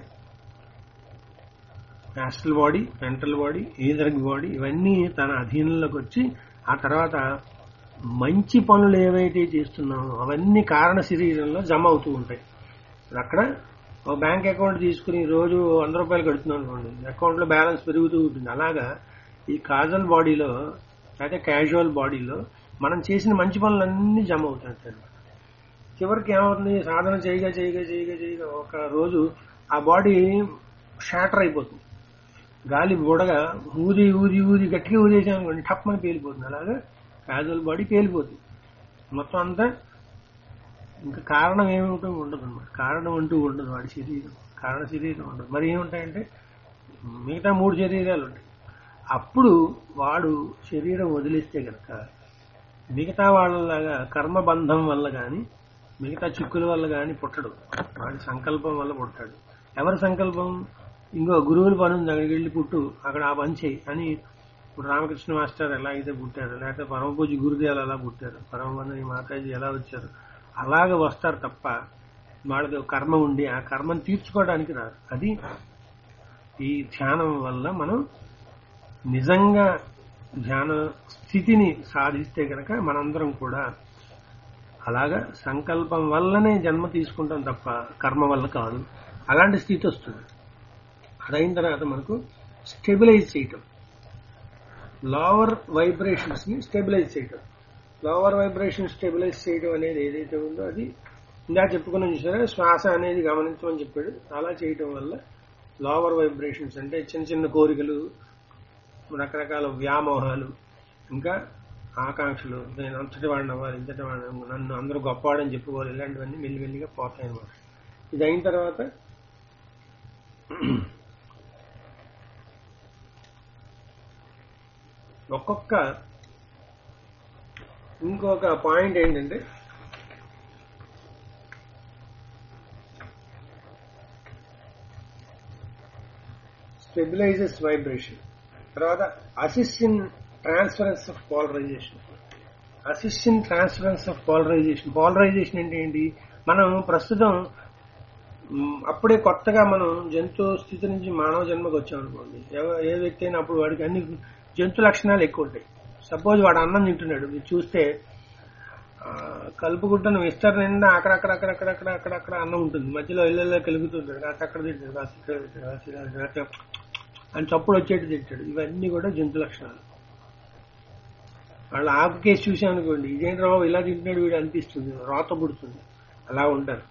astral body mental body etheric body ఇవన్నీ తన అధీనంలోకి వచ్చి ఆ తర్వాత మంచి పనులు ఏవైతే చేస్తున్నామో అవన్నీ కారణ శరీరంలో జమ అవుతూ ఉంటాయి ఇప్పుడు అక్కడ ఒక బ్యాంక్ అకౌంట్ తీసుకుని రోజు వంద రూపాయలు కడుతున్నాం అనుకోండి అకౌంట్ లో బ్యాలెన్స్ పెరుగుతూ ఉంటుంది అలాగా ఈ కాజల్ బాడీలో అయితే క్యాజువల్ బాడీలో మనం చేసిన మంచి పనులన్నీ జమ అవుతాయి అనమాట చివరికి ఏమవుతుంది సాధన చేయగా చేయగా చేయగా చేయగా ఒక రోజు ఆ బాడీ షాటర్ అయిపోతుంది గాలి బుడగా ఊది ఊది ఊది గట్టిగా ఊదేసాం అనుకోండి టప్మని పేలిపోతుంది అలాగా క్యాజువల్ బాడీ పేలిపోతుంది మొత్తం అంతా ఇంకా కారణం ఏమిటో ఉండదు అనమాట కారణం అంటూ ఉండదు వాడి శరీరం కారణ శరీరం ఉండదు మరి ఏముంటాయంటే మిగతా మూడు శరీరాలు ఉంటాయి అప్పుడు వాడు శరీరం వదిలేస్తే గనక మిగతా వాళ్ళలాగా కర్మబంధం వల్ల గాని మిగతా చిక్కుల వల్ల గాని పుట్టడు వాడి సంకల్పం వల్ల పుట్టాడు ఎవరి సంకల్పం ఇంకో గురువుల పని ఉంది అక్కడికి వెళ్ళి పుట్టు అక్కడ ఆ పని చేయి అని ఇప్పుడు రామకృష్ణ మాస్టర్ ఎలా అయితే పుట్టారు లేకపోతే పరమపూజి గురుదేవులు ఎలా పుట్టారు పరమబంధి మాతాజీ ఎలా వచ్చారు అలాగ వస్తారు తప్ప వాళ్ళకి ఒక కర్మ ఉండి ఆ కర్మను తీర్చుకోవడానికి రాదు అది ఈ ధ్యానం వల్ల మనం నిజంగా ధ్యాన స్థితిని సాధిస్తే గనక మనందరం కూడా అలాగా సంకల్పం వల్లనే జన్మ తీసుకుంటాం తప్ప కర్మ వల్ల కాదు అలాంటి స్థితి వస్తుంది అదైన తర్వాత మనకు స్టెబిలైజ్ చేయటం లోవర్ వైబ్రేషన్స్ ని స్టెబిలైజ్ చేయటం లోవర్ వైబ్రేషన్ స్టెబిలైజ్ చేయడం అనేది ఏదైతే ఉందో అది ఇందా చెప్పుకున్నాం చూసారా శ్వాస అనేది గమనించమని చెప్పాడు అలా చేయటం వల్ల లోవర్ వైబ్రేషన్స్ అంటే చిన్న చిన్న కోరికలు రకరకాల వ్యామోహాలు ఇంకా ఆకాంక్షలు నేను అంతటి వాడిని అవ్వాలి ఇంతటి వాడిని అవ్వాలి, నన్ను అందరూ గొప్పవాడని చెప్పుకోవాలి ఇలాంటివన్నీ మెల్లిమెల్లిగా పోతాయి అన్నమాట ఇది అయిన తర్వాత ఒక్కొక్క ఇంకొక పాయింట్ ఏంటంటే స్టెబిలైజెస్ వైబ్రేషన్ తర్వాత assist in transference of polarisation assist in transference of polarisation polarisation అంటే ఏంటి మనం ప్రస్తుతం మ్, అప్పుడే కొత్తగా మనం జంతు స్థితి నుంచి మానవ జన్మకు వచ్చాం అనుకోండి ఎవ- ఏ వ్యక్తి అయినా అప్పుడు వాడికి అన్ని జంతు లక్షణాలు ఎక్కువ ఉంటాయి సపోజ్ వాడు అన్నం తింటున్నాడు మీరు చూస్తే ఆ, కలుపుకుంటున్న విస్తరణ నిండా అక్కడక్కడ అక్కడక్కడ అక్కడ అక్కడక్కడ అన్నం ఉంటుంది మధ్యలో ఇళ్ళల్లో కలుగుతుంటాడు కాస్త అక్కడ తింటాడు కాస్త ఇక్కడ తింటాడు కాస్త ఇలా తింటాడు, కాస్త అని చప్పుడు వచ్చేట్టు తింటాడు ఇవన్నీ కూడా జంతు లక్షణాలు వాళ్ళు ఆకు కేసు చూసాం అనుకోండి ఇదేంటి రావు ఇలా తింటున్నాడు వీడు అనిపిస్తుంది రోత పుడుతుంది అలా ఉంటారు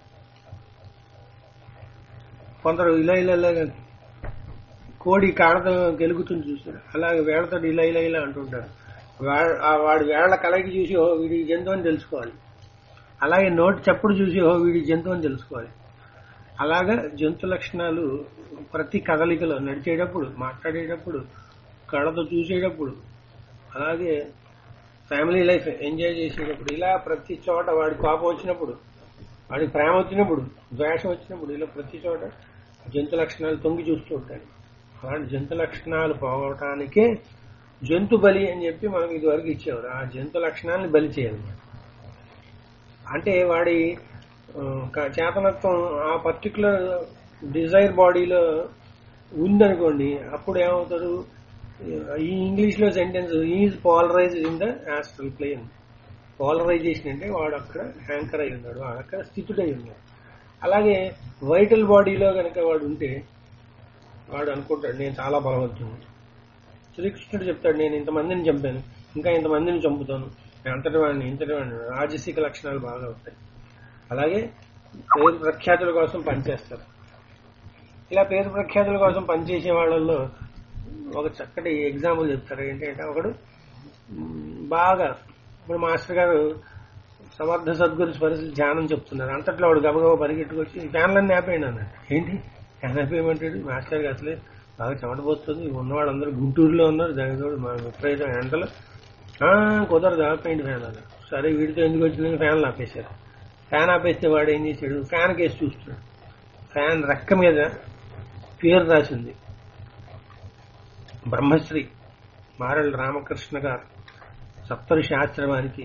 కొందరు ఇలా ఇలా ఇలా కోడి కాడతో గెలుగుతుంది చూస్తారు అలాగే వేళ్లతో ఇలా ఇలా ఇలా అంటుంటారు వా- ఆ వాడి వేళ్ల కలయికి చూసి ఓ వీడి జంతువు అని తెలుసుకోవాలి అలాగే నోటి చప్పుడు చూసి ఓ వీడి జంతువు అని తెలుసుకోవాలి అలాగా జంతు లక్షణాలు ప్రతి కదలికలో నడిచేటప్పుడు మాట్లాడేటప్పుడు కళ్ళతో చూసేటప్పుడు అలాగే ఫ్యామిలీ లైఫ్ ఎంజాయ్ చేసేటప్పుడు ఇలా ప్రతి చోట వాడి కోపం వచ్చినప్పుడు వాడికి ప్రేమ వచ్చినప్పుడు ద్వేషం వచ్చినప్పుడు ఇలా ప్రతి చోట జంతు లక్షణాలు తొంగి చూస్తూ ఉంటాయి అలాంటి జంతు లక్షణాలు పోగొట్టడానికే జంతు బలి అని చెప్పి మనం ఇదివరకు ఇచ్చేవారు ఆ జంతు లక్షణాలను బలి చేయాలి అంటే వాడి ఆ, క- చేతనత్వం ఆ పర్టికులర్ డిజైర్ బాడీలో ఉందనుకోండి అప్పుడు ఏమవుతాడు ఈ ఇంగ్లీష్ లో sentence is polarise in the astral plane polarisation అంటే వాడు అక్కడ హ్యాంకర్ అయి ఉన్నాడు వాడు అక్కడ స్థితుడై ఉన్నాడు అలాగే వైటల్ బాడీలో కనుక వాడు ఉంటే వాడు అనుకుంటాడు నేను చాలా బలవంతుడు శ్రీకృష్ణుడు చెప్తాడు నేను ఇంతమందిని చంపాను ఇంకా ఇంతమందిని చంపుతాను నేను అంతటి వాడిని ఇంతటి వాడిని రాజసిక లక్షణాలు బాగా ఉంటాయి అలాగే పేరు ప్రఖ్యాతుల కోసం పనిచేస్తారు ఇలా పేరు ప్రఖ్యాతుల కోసం పనిచేసే వాళ్ళల్లో ఒక చక్కటి ఎగ్జాంపుల్ చెప్తారు ఏంటంటే ఒకడు మ్, బాగా ఇప్పుడు మాస్టర్ గారు సమర్థ సద్గురు పరిస్థితి ధ్యానం చెప్తున్నారు అంతట్లో వాడు గబగబా పరిగెట్టుకొచ్చి ఫ్యాన్లన్నీ ఆపేయండి అన్నాడు ఏంటి ఫ్యాన్ ఆపేయమంటాడు మాస్టర్ గారు అసలే బాగా చెమటపోతుంది ఉన్నవాళ్ళందరూ గుంటూరులో ఉన్నారు దాని తోడు మా విపరీతం ఎండలు "ఆ, కుదరదు ఆపేయండి ఫ్యాన్ అన్నాడు సరే వీడితో ఎందుకు వచ్చిందని ఫ్యాన్లు ఆపేశారు ఫ్యాన్ ఆపేస్తే వాడు ఏం చేశాడు ఫ్యాన్ కేసు చూస్తున్నాడు ఫ్యాన్ రెక్క మీద పేరు రాసింది బ్రహ్మశ్రీ మారెళ్ళ రామకృష్ణ గారు సప్తఋషి ఆశ్రమానికి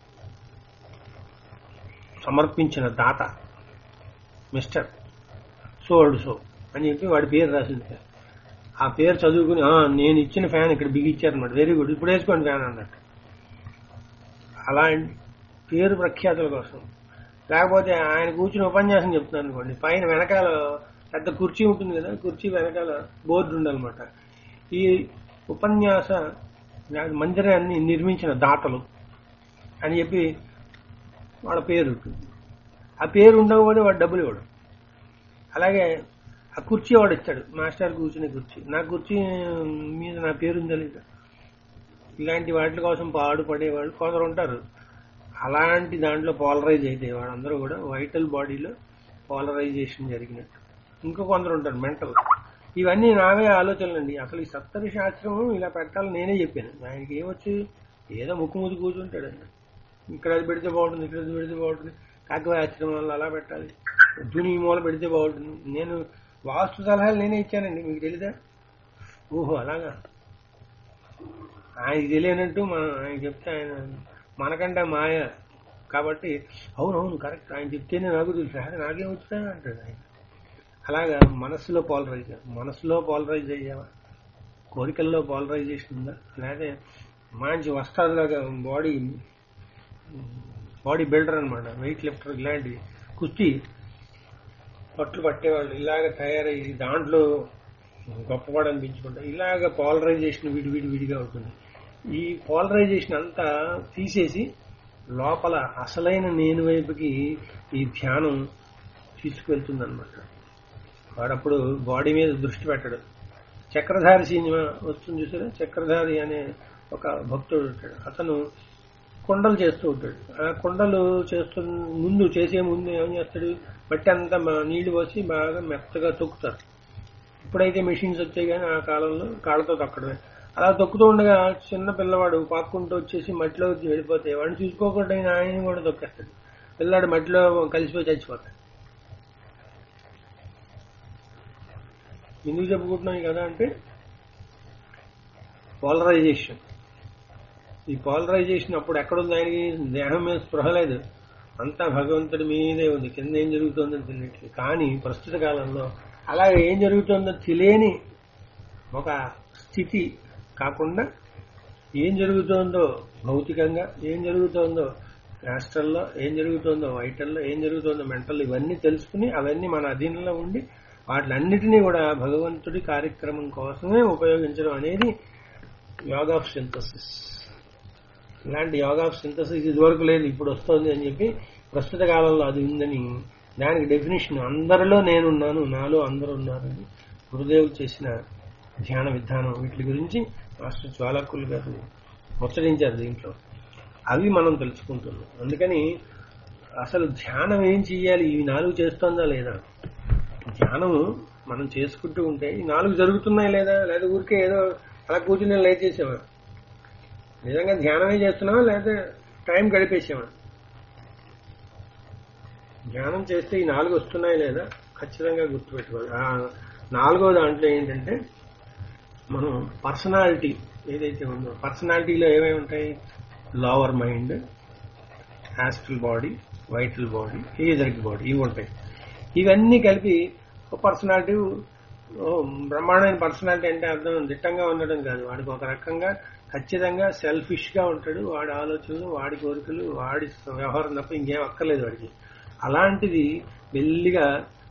సమర్పించిన దాత మిస్టర్ సో అండ్ సో అని చెప్పి వాడి పేరు రాసింది ఆ పేరు చదువుకుని "ఆ, నేను ఇచ్చిన ఫ్యాన్ ఇక్కడ బిగిచ్చారనమాట వెరీ గుడ్ ఇప్పుడు వేసుకోండి ఫ్యాన్ అన్నట్టు అలా పేరు ప్రఖ్యాతుల కోసం లేకపోతే ఆయన కూర్చుని ఉపన్యాసం చెప్తున్నాను అనుకోండి పైన వెనకాల పెద్ద కుర్చీ ఉంటుంది కదా కుర్చీ వెనకాల బోర్డు ఉండాలన్నమాట ఈ ఉపన్యాస మందిరాన్ని నిర్మించిన దాతలు అని చెప్పి వాళ్ళ పేరు ఉంటుంది ఆ పేరు ఉండకపోతే వాడు డబ్బులు ఇవ్వడు అలాగే ఆ కుర్చీ వాడు ఇస్తాడు మాస్టర్ కూర్చునే కుర్చీ నా కుర్చీ మీద నా పేరు ఉందా లేదా ఇలాంటి వాటి కోసం పాడు పడేవాళ్ళు కొందరు ఉంటారు అలాంటి దాంట్లో పోలరైజ్ అయితే వాళ్ళందరూ కూడా వైటల్ బాడీలో పోలరైజేషన్ జరిగినట్టు ఇంకో కొందరు ఉంటారు మెంటల్ ఇవన్నీ నావే ఆలోచనలండి అసలు ఈ సప్తరి శాస్త్రం ఇలా పెట్టాలని నేనే చెప్పాను ఆయనకి ఏమొచ్చి ఏదో ముక్కు ముద్దు కూర్చుంటాడు ఆయన ఇక్కడ అది పెడితే బాగుంటుంది ఇక్కడ అది పెడితే బాగుంటుంది కాకవాయ ఆశ్రమంలో అలా పెట్టాలి దుని మూల పెడితే బాగుంటుంది నేను వాస్తు సలహాలు నేనే ఇచ్చానండి మీకు తెలీదా ఓహో అలాగా ఆయనకి తెలియనట్టు మనం ఆయన చెప్తే ఆయన మనకంటే మాయ కాబట్టి అవునవును కరెక్ట్ ఆయన చెప్తేనే నాకు తెలుసు అదే నాకేం వచ్చా అంటాడు ఆయన అలాగా మనస్సులో పాలరైజ్ మనస్సులో పాలరైజ్ అయ్యావా కోరికల్లో పాలరైజేషన్ ఉందా లేకపోతే మంచి వస్తాదులాగా బాడీ బాడీ బిల్డర్ అనమాట వెయిట్ లిఫ్టర్ ఇలాంటి కుస్తీ పట్లు పట్టేవాళ్ళు ఇలాగ తయారయ్యి దాంట్లో గొప్పవాడు అనిపించుకుంటా ఇలాగ పాలరైజేషన్ విడి విడి విడిగా ఉంటుంది ఈ పాలరైజేషన్ అంతా తీసేసి లోపల అసలైన నేను వైపుకి ఈ ధ్యానం తీసుకువెళ్తుంది అనమాట వాడప్పుడు బాడీ మీద దృష్టి పెట్టడు చక్రధారి సినిమా వస్తుంది చూసారా చక్రధారి అనే ఒక భక్తుడు ఉంటాడు అతను కొండలు చేస్తూ ఉంటాడు ఆ కొండలు చేస్తు ముందు చేసే ముందు ఏం చేస్తాడు మట్టి అంతా మా- నీళ్లు పోసి బాగా మెత్తగా తొక్కుతారు ఇప్పుడైతే మెషిన్స్ వచ్చాయి కానీ ఆ కాలంలో కాళ్ళతో తొక్కడమే అలా తొక్కుతూ ఉండగా చిన్న పిల్లవాడు పాక్కుంటూ వచ్చేసి మట్టిలో వెళ్ళిపోతే వాడిని చూసుకోకుండా ఆయన ఆయన కూడా తొక్కేస్తాడు పిల్లాడు మట్టిలో కలిసిపోయి చచ్చిపోతాడు ఎందుకు చెప్పుకుంటున్నాం ఈ కదా అంటే పోలరైజేషన్ ఈ పోలరైజేషన్ అప్పుడు ఎక్కడుంది ఆయనకి దేహం మీద స్పృహ లేదు అంతా భగవంతుడి మీదే ఉంది కింద ఏం జరుగుతుందో తెలియట్లేదు కానీ ప్రస్తుత కాలంలో అలాగే ఏం జరుగుతుందో తెలియని ఒక స్థితి కాకుండా ఏం జరుగుతోందో భౌతికంగా ఏం జరుగుతోందో రాష్ట్రంలో ఏం జరుగుతోందో వైటల్లో ఏం జరుగుతోందో మెంటల్ ఇవన్నీ తెలుసుకుని అవన్నీ మన అధీనంలో ఉండి వాటిలన్నిటినీ కూడా భగవంతుడి కార్యక్రమం కోసమే ఉపయోగించడం అనేది యోగా ఆఫ్ సింథసిస్ ఇలాంటి యోగా ఆఫ్ సింథసిస్ ఇదివరకు లేదు ఇప్పుడు వస్తుంది అని చెప్పి ప్రస్తుత కాలంలో అది ఉందని దానికి డెఫినేషన్ అందరిలో నేనున్నాను నాలో అందరూ ఉన్నారని గురుదేవ్ చేసిన ధ్యాన విధానం వీటి గురించి మాస్టర్ జ్వాలకులు గారు ముచ్చరించారు దీంట్లో అవి మనం తెలుసుకుంటున్నాం అందుకని అసలు ధ్యానం ఏం చెయ్యాలి ఈ నాలుగు చేస్తోందా లేదా ధ్యానము మనం చేసుకుంటూ ఉంటే ఈ నాలుగు జరుగుతున్నాయి లేదా లేదా ఊరికే ఏదో అలా కూర్చుని లేట్ చేసామా నిజంగా ధ్యానమే చేస్తున్నావా లేదా టైం గడిపేసామా ధ్యానం చేస్తే ఈ నాలుగు వస్తున్నాయి లేదా ఖచ్చితంగా గుర్తుపెట్టుకోవాలి ఆ నాలుగో దాంట్లో ఏంటంటే మనం పర్సనాలిటీ ఏదైతే ఉందో పర్సనాలిటీలో ఏమేమి ఉంటాయి lower mind astral body vital body etheric body ఇవి ఉంటాయి ఇవన్నీ కలిపి ఒక పర్సనాలిటీ బ్రహ్మాండమైన పర్సనాలిటీ అంటే అర్థం దిట్టంగా ఉండడం కాదు వాడికి ఒక రకంగా ఖచ్చితంగా సెల్ఫిష్ గా ఉంటాడు వాడి ఆలోచనలు వాడి కోరికలు వాడి వ్యవహారం తప్ప ఇంకేం అక్కర్లేదు వాడికి అలాంటిది మెల్లిగా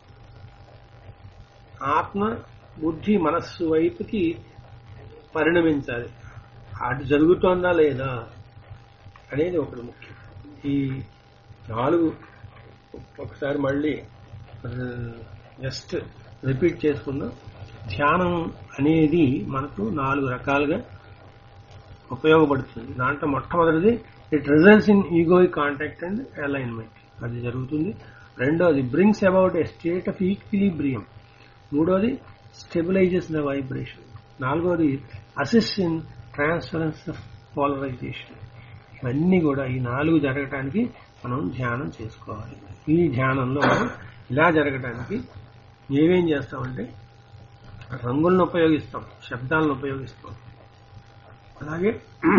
ఆత్మ బుద్ధి మనస్సు వైపుకి పరిణమించాలి అటు జరుగుతోందా లేదా అనేది ఒకటి ముఖ్యం ఈ నాలుగు ఒకసారి మళ్ళీ జస్ట్ రిపీట్ చేసుకుందాం ధ్యానం అనేది మనకు నాలుగు రకాలుగా ఉపయోగపడుతుంది దాంట్లో మొట్టమొదటిది it results in egoic contact and alignment అది జరుగుతుంది రెండోది brings about a state of equilibrium మూడోది స్టెబిలైజెస్ ద వైబ్రేషన్ నాలుగోది assist in transference of polarisation ఇవన్నీ కూడా ఈ నాలుగు జరగటానికి మనం ధ్యానం చేసుకోవాలి ఈ ధ్యానంలో మనం ఇలా జరగటానికి ఏమేం చేస్తామంటే రంగులను ఉపయోగిస్తాం శబ్దాలను ఉపయోగిస్తాం అలాగే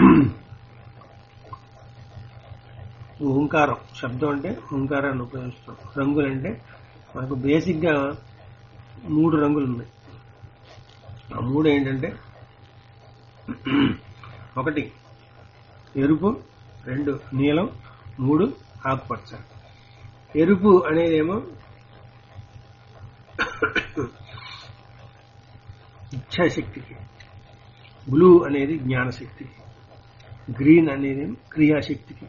ఓంకారం శబ్దం అంటే ఓంకారాన్ని ఉపయోగిస్తాం రంగులు అంటే మనకు బేసిక్గా మూడు రంగులు ఉన్నాయి ఆ మూడు ఏంటంటే ఒకటి ఎరుపు రెండు నీలం మూడు ఆకుపచ్చ ఎరుపు అనేదేమో ఇచ్ఛాశక్తికి బ్లూ అనేది జ్ఞానశక్తికి గ్రీన్ అనేది క్రియాశక్తికి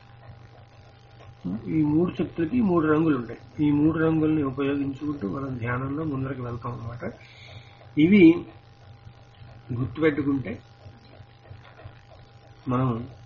ఈ మూడు శక్తులకి మూడు రంగులు ఉంటాయి ఈ మూడు రంగుల్ని ఉపయోగించుకుంటూ మనం ధ్యానంలో ముందరకు వెళ్తాం అనమాట ఇవి గుర్తుపెట్టుకుంటే మనం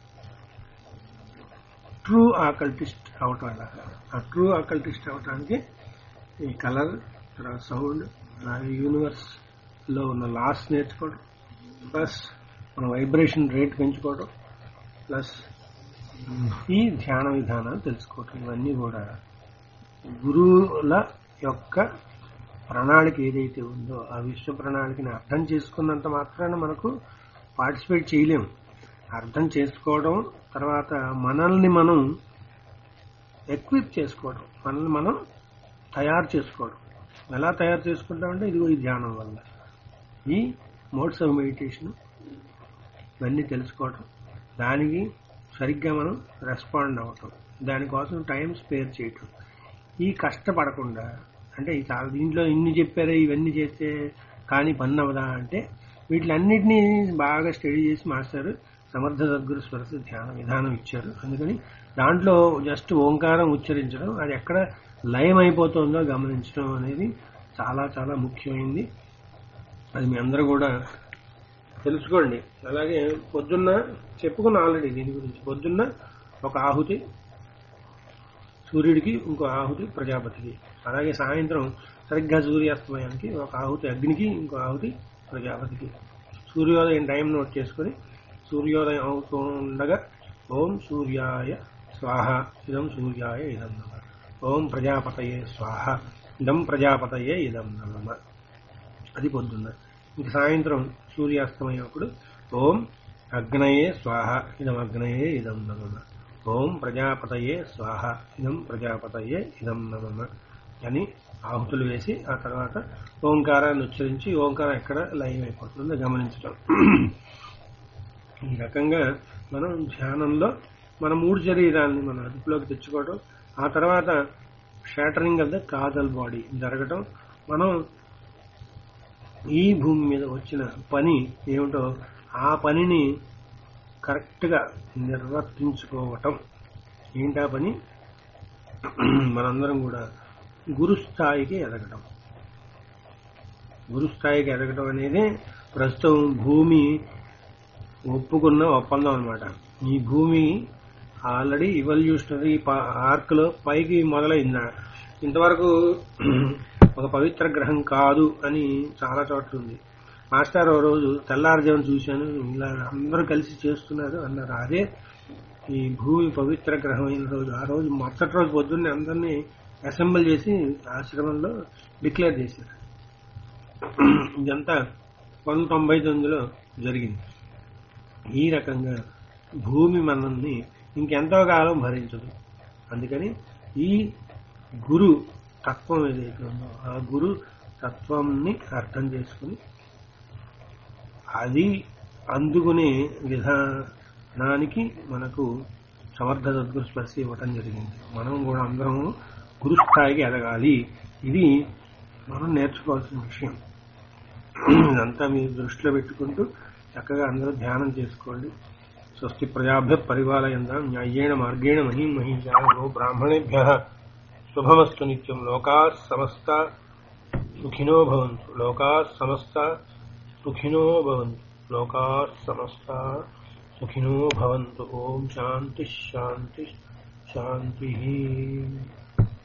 ట్రూ ఆకల్టిస్ట్ అవటం ఎలాగా ఆ ట్రూ ఆకల్టిస్ట్ అవటానికి ఈ కలర్ తర్వాత సౌండ్ అలాగే యూనివర్స్ లో ఉన్న లాస్ నేర్చుకోవడం ప్లస్ మన వైబ్రేషన్ రేట్ పెంచుకోవడం ప్లస్ ఈ ధ్యాన విధానాలు తెలుసుకోవటం ఇవన్నీ కూడా గురువుల యొక్క ప్రణాళిక ఏదైతే ఉందో ఆ విశ్వ ప్రణాళికని అర్థం చేసుకున్నంత మాత్రాన మనకు పార్టిసిపేట్ చేయలేము అర్థం చేసుకోవడం తర్వాత మనల్ని మనం ఎక్విప్ చేసుకోవడం మనల్ని మనం తయారు చేసుకోవడం ఎలా తయారు చేసుకుంటామంటే ఇదిగో ఈ ధ్యానం వల్ల ఈ మోడ్స్ ఆఫ్ మెడిటేషన్ ఇవన్నీ తెలుసుకోవటం దానికి సరిగ్గా మనం రెస్పాండ్ అవ్వటం దానికోసం టైం స్పేర్ చేయటం ఈ కష్టపడకుండా అంటే ఈ చాలా దీంట్లో ఇన్ని చెప్పారే ఇవన్నీ చేస్తే కానీ పని అవదా అంటే వీటిలన్నిటినీ బాగా స్టడీ చేసి మాస్టర్ సమర్థ సద్గురు స్వరస ధ్యాన విధానం ఇచ్చారు అందుకని దాంట్లో జస్ట్ ఓంకారం ఉచ్చరించడం అది ఎక్కడ లయం అయిపోతుందో గమనించడం అనేది చాలా చాలా ముఖ్యమైనది అది మీ అందరూ కూడా తెలుసుకోండి అలాగే పొద్దున్న చెప్పుకున్న ఆల్రెడీ దీని గురించి పొద్దున్న ఒక ఆహుతి సూర్యుడికి ఇంకో ఆహుతి ప్రజాపతికి అలాగే సాయంత్రం సరిగ్గా సూర్యాస్తమయానికి ఒక ఆహుతి అగ్నికి ఇంకో ఆహుతి ప్రజాపతికి సూర్యోదయం టైం నోట్ చేసుకుని సూర్యోదయం అవుతూ ఉండగా ఓం సూర్యాయ స్వాహ ఇదం సూర్యాయ ఇదం నమ ఓం ప్రజాపతయే స్వాహ ఇదం ప్రజాపతయే ఇదం నమ అది పొద్దున్న ఇంక సాయంత్రం సూర్యాస్తమయప్పుడు ఓం అగ్నయే స్వాహ ఇదం అగ్నయే ఇదం నమ ఓం ప్రజాపతయే స్వాహ ఇదం ప్రజాపతయే ఇదం నమ అని ఆహుతులు వేసి ఆ తర్వాత ఓంకారాన్ని ఉచ్చరించి ఓంకారం ఎక్కడ లైవ్ అయిపోతుందో గమనించడం ఈ రకంగా మనం ధ్యానంలో మన మూడు శరీరాన్ని మన అదుపులోకి తెచ్చుకోవడం ఆ తర్వాత shattering of the causal body జరగటం మనం ఈ భూమి మీద వచ్చిన పని ఏమిటో ఆ పనిని కరెక్ట్గా నిర్వర్తించుకోవటం ఏంటా పని మనందరం కూడా గురుస్థాయికి ఎదగటం గురుస్థాయికి ఎదగటం అనేది ప్రస్తుతం భూమి ఒప్పుకున్న ఒప్పందం అనమాట ఈ భూమి ఆల్రెడీ ఇవల్యూషనరీ ఆర్క్ లో పైకి మొదలైందా ఇంతవరకు ఒక పవిత్ర గ్రహం కాదు అని చాలా చోట్ల ఉంది మాస్టర్ ఓ రోజు తెల్లారుజామున చూశాను ఇలా అందరూ కలిసి చేస్తున్నారు అన్నారు అదే ఈ భూమి పవిత్ర గ్రహం అయిన రోజు ఆ రోజు మరుసటి రోజు పొద్దున్నే అందరినీ అసెంబ్ల్ చేసి ఆశ్రమంలో డిక్లేర్ చేశారు ఇదంతా పంతొమ్మిది తొంభై తొమ్మిదిలో జరిగింది ఈ రకంగా భూమి మనల్ని ఇంకెంతో కాలం భరించదు అందుకని ఈ గురు తత్వం ఏదైతే ఉందో ఆ గురు తత్వంని అర్థం చేసుకుని అది అందుకునే విధానానికి మనకు సమర్థ సద్గురు స్పర్శ ఇవ్వటం జరిగింది మనం కూడా అందరం గురు స్థాయికి ఎదగాలి ఇది మనం నేర్చుకోవాల్సిన విషయం ఇదంతా మీరు దృష్టిలో పెట్టుకుంటూ చక్కగా అందరూ ధ్యానం చేసుకోండి స్వస్తి ప్రజాభ్య పరిపాలయందాం న్యాయేణ మార్గేణ మహిం మహిషా గో బ్రాహ్మణేభ్య శుభమస్తు నిత్యం లోకా సమస్త సుఖినో భవంతు లోకా సమస్త సుఖినో భవంతు లోకా సమస్త సుఖినో భవంతు ఓం శాంతి శాంతి శాంతి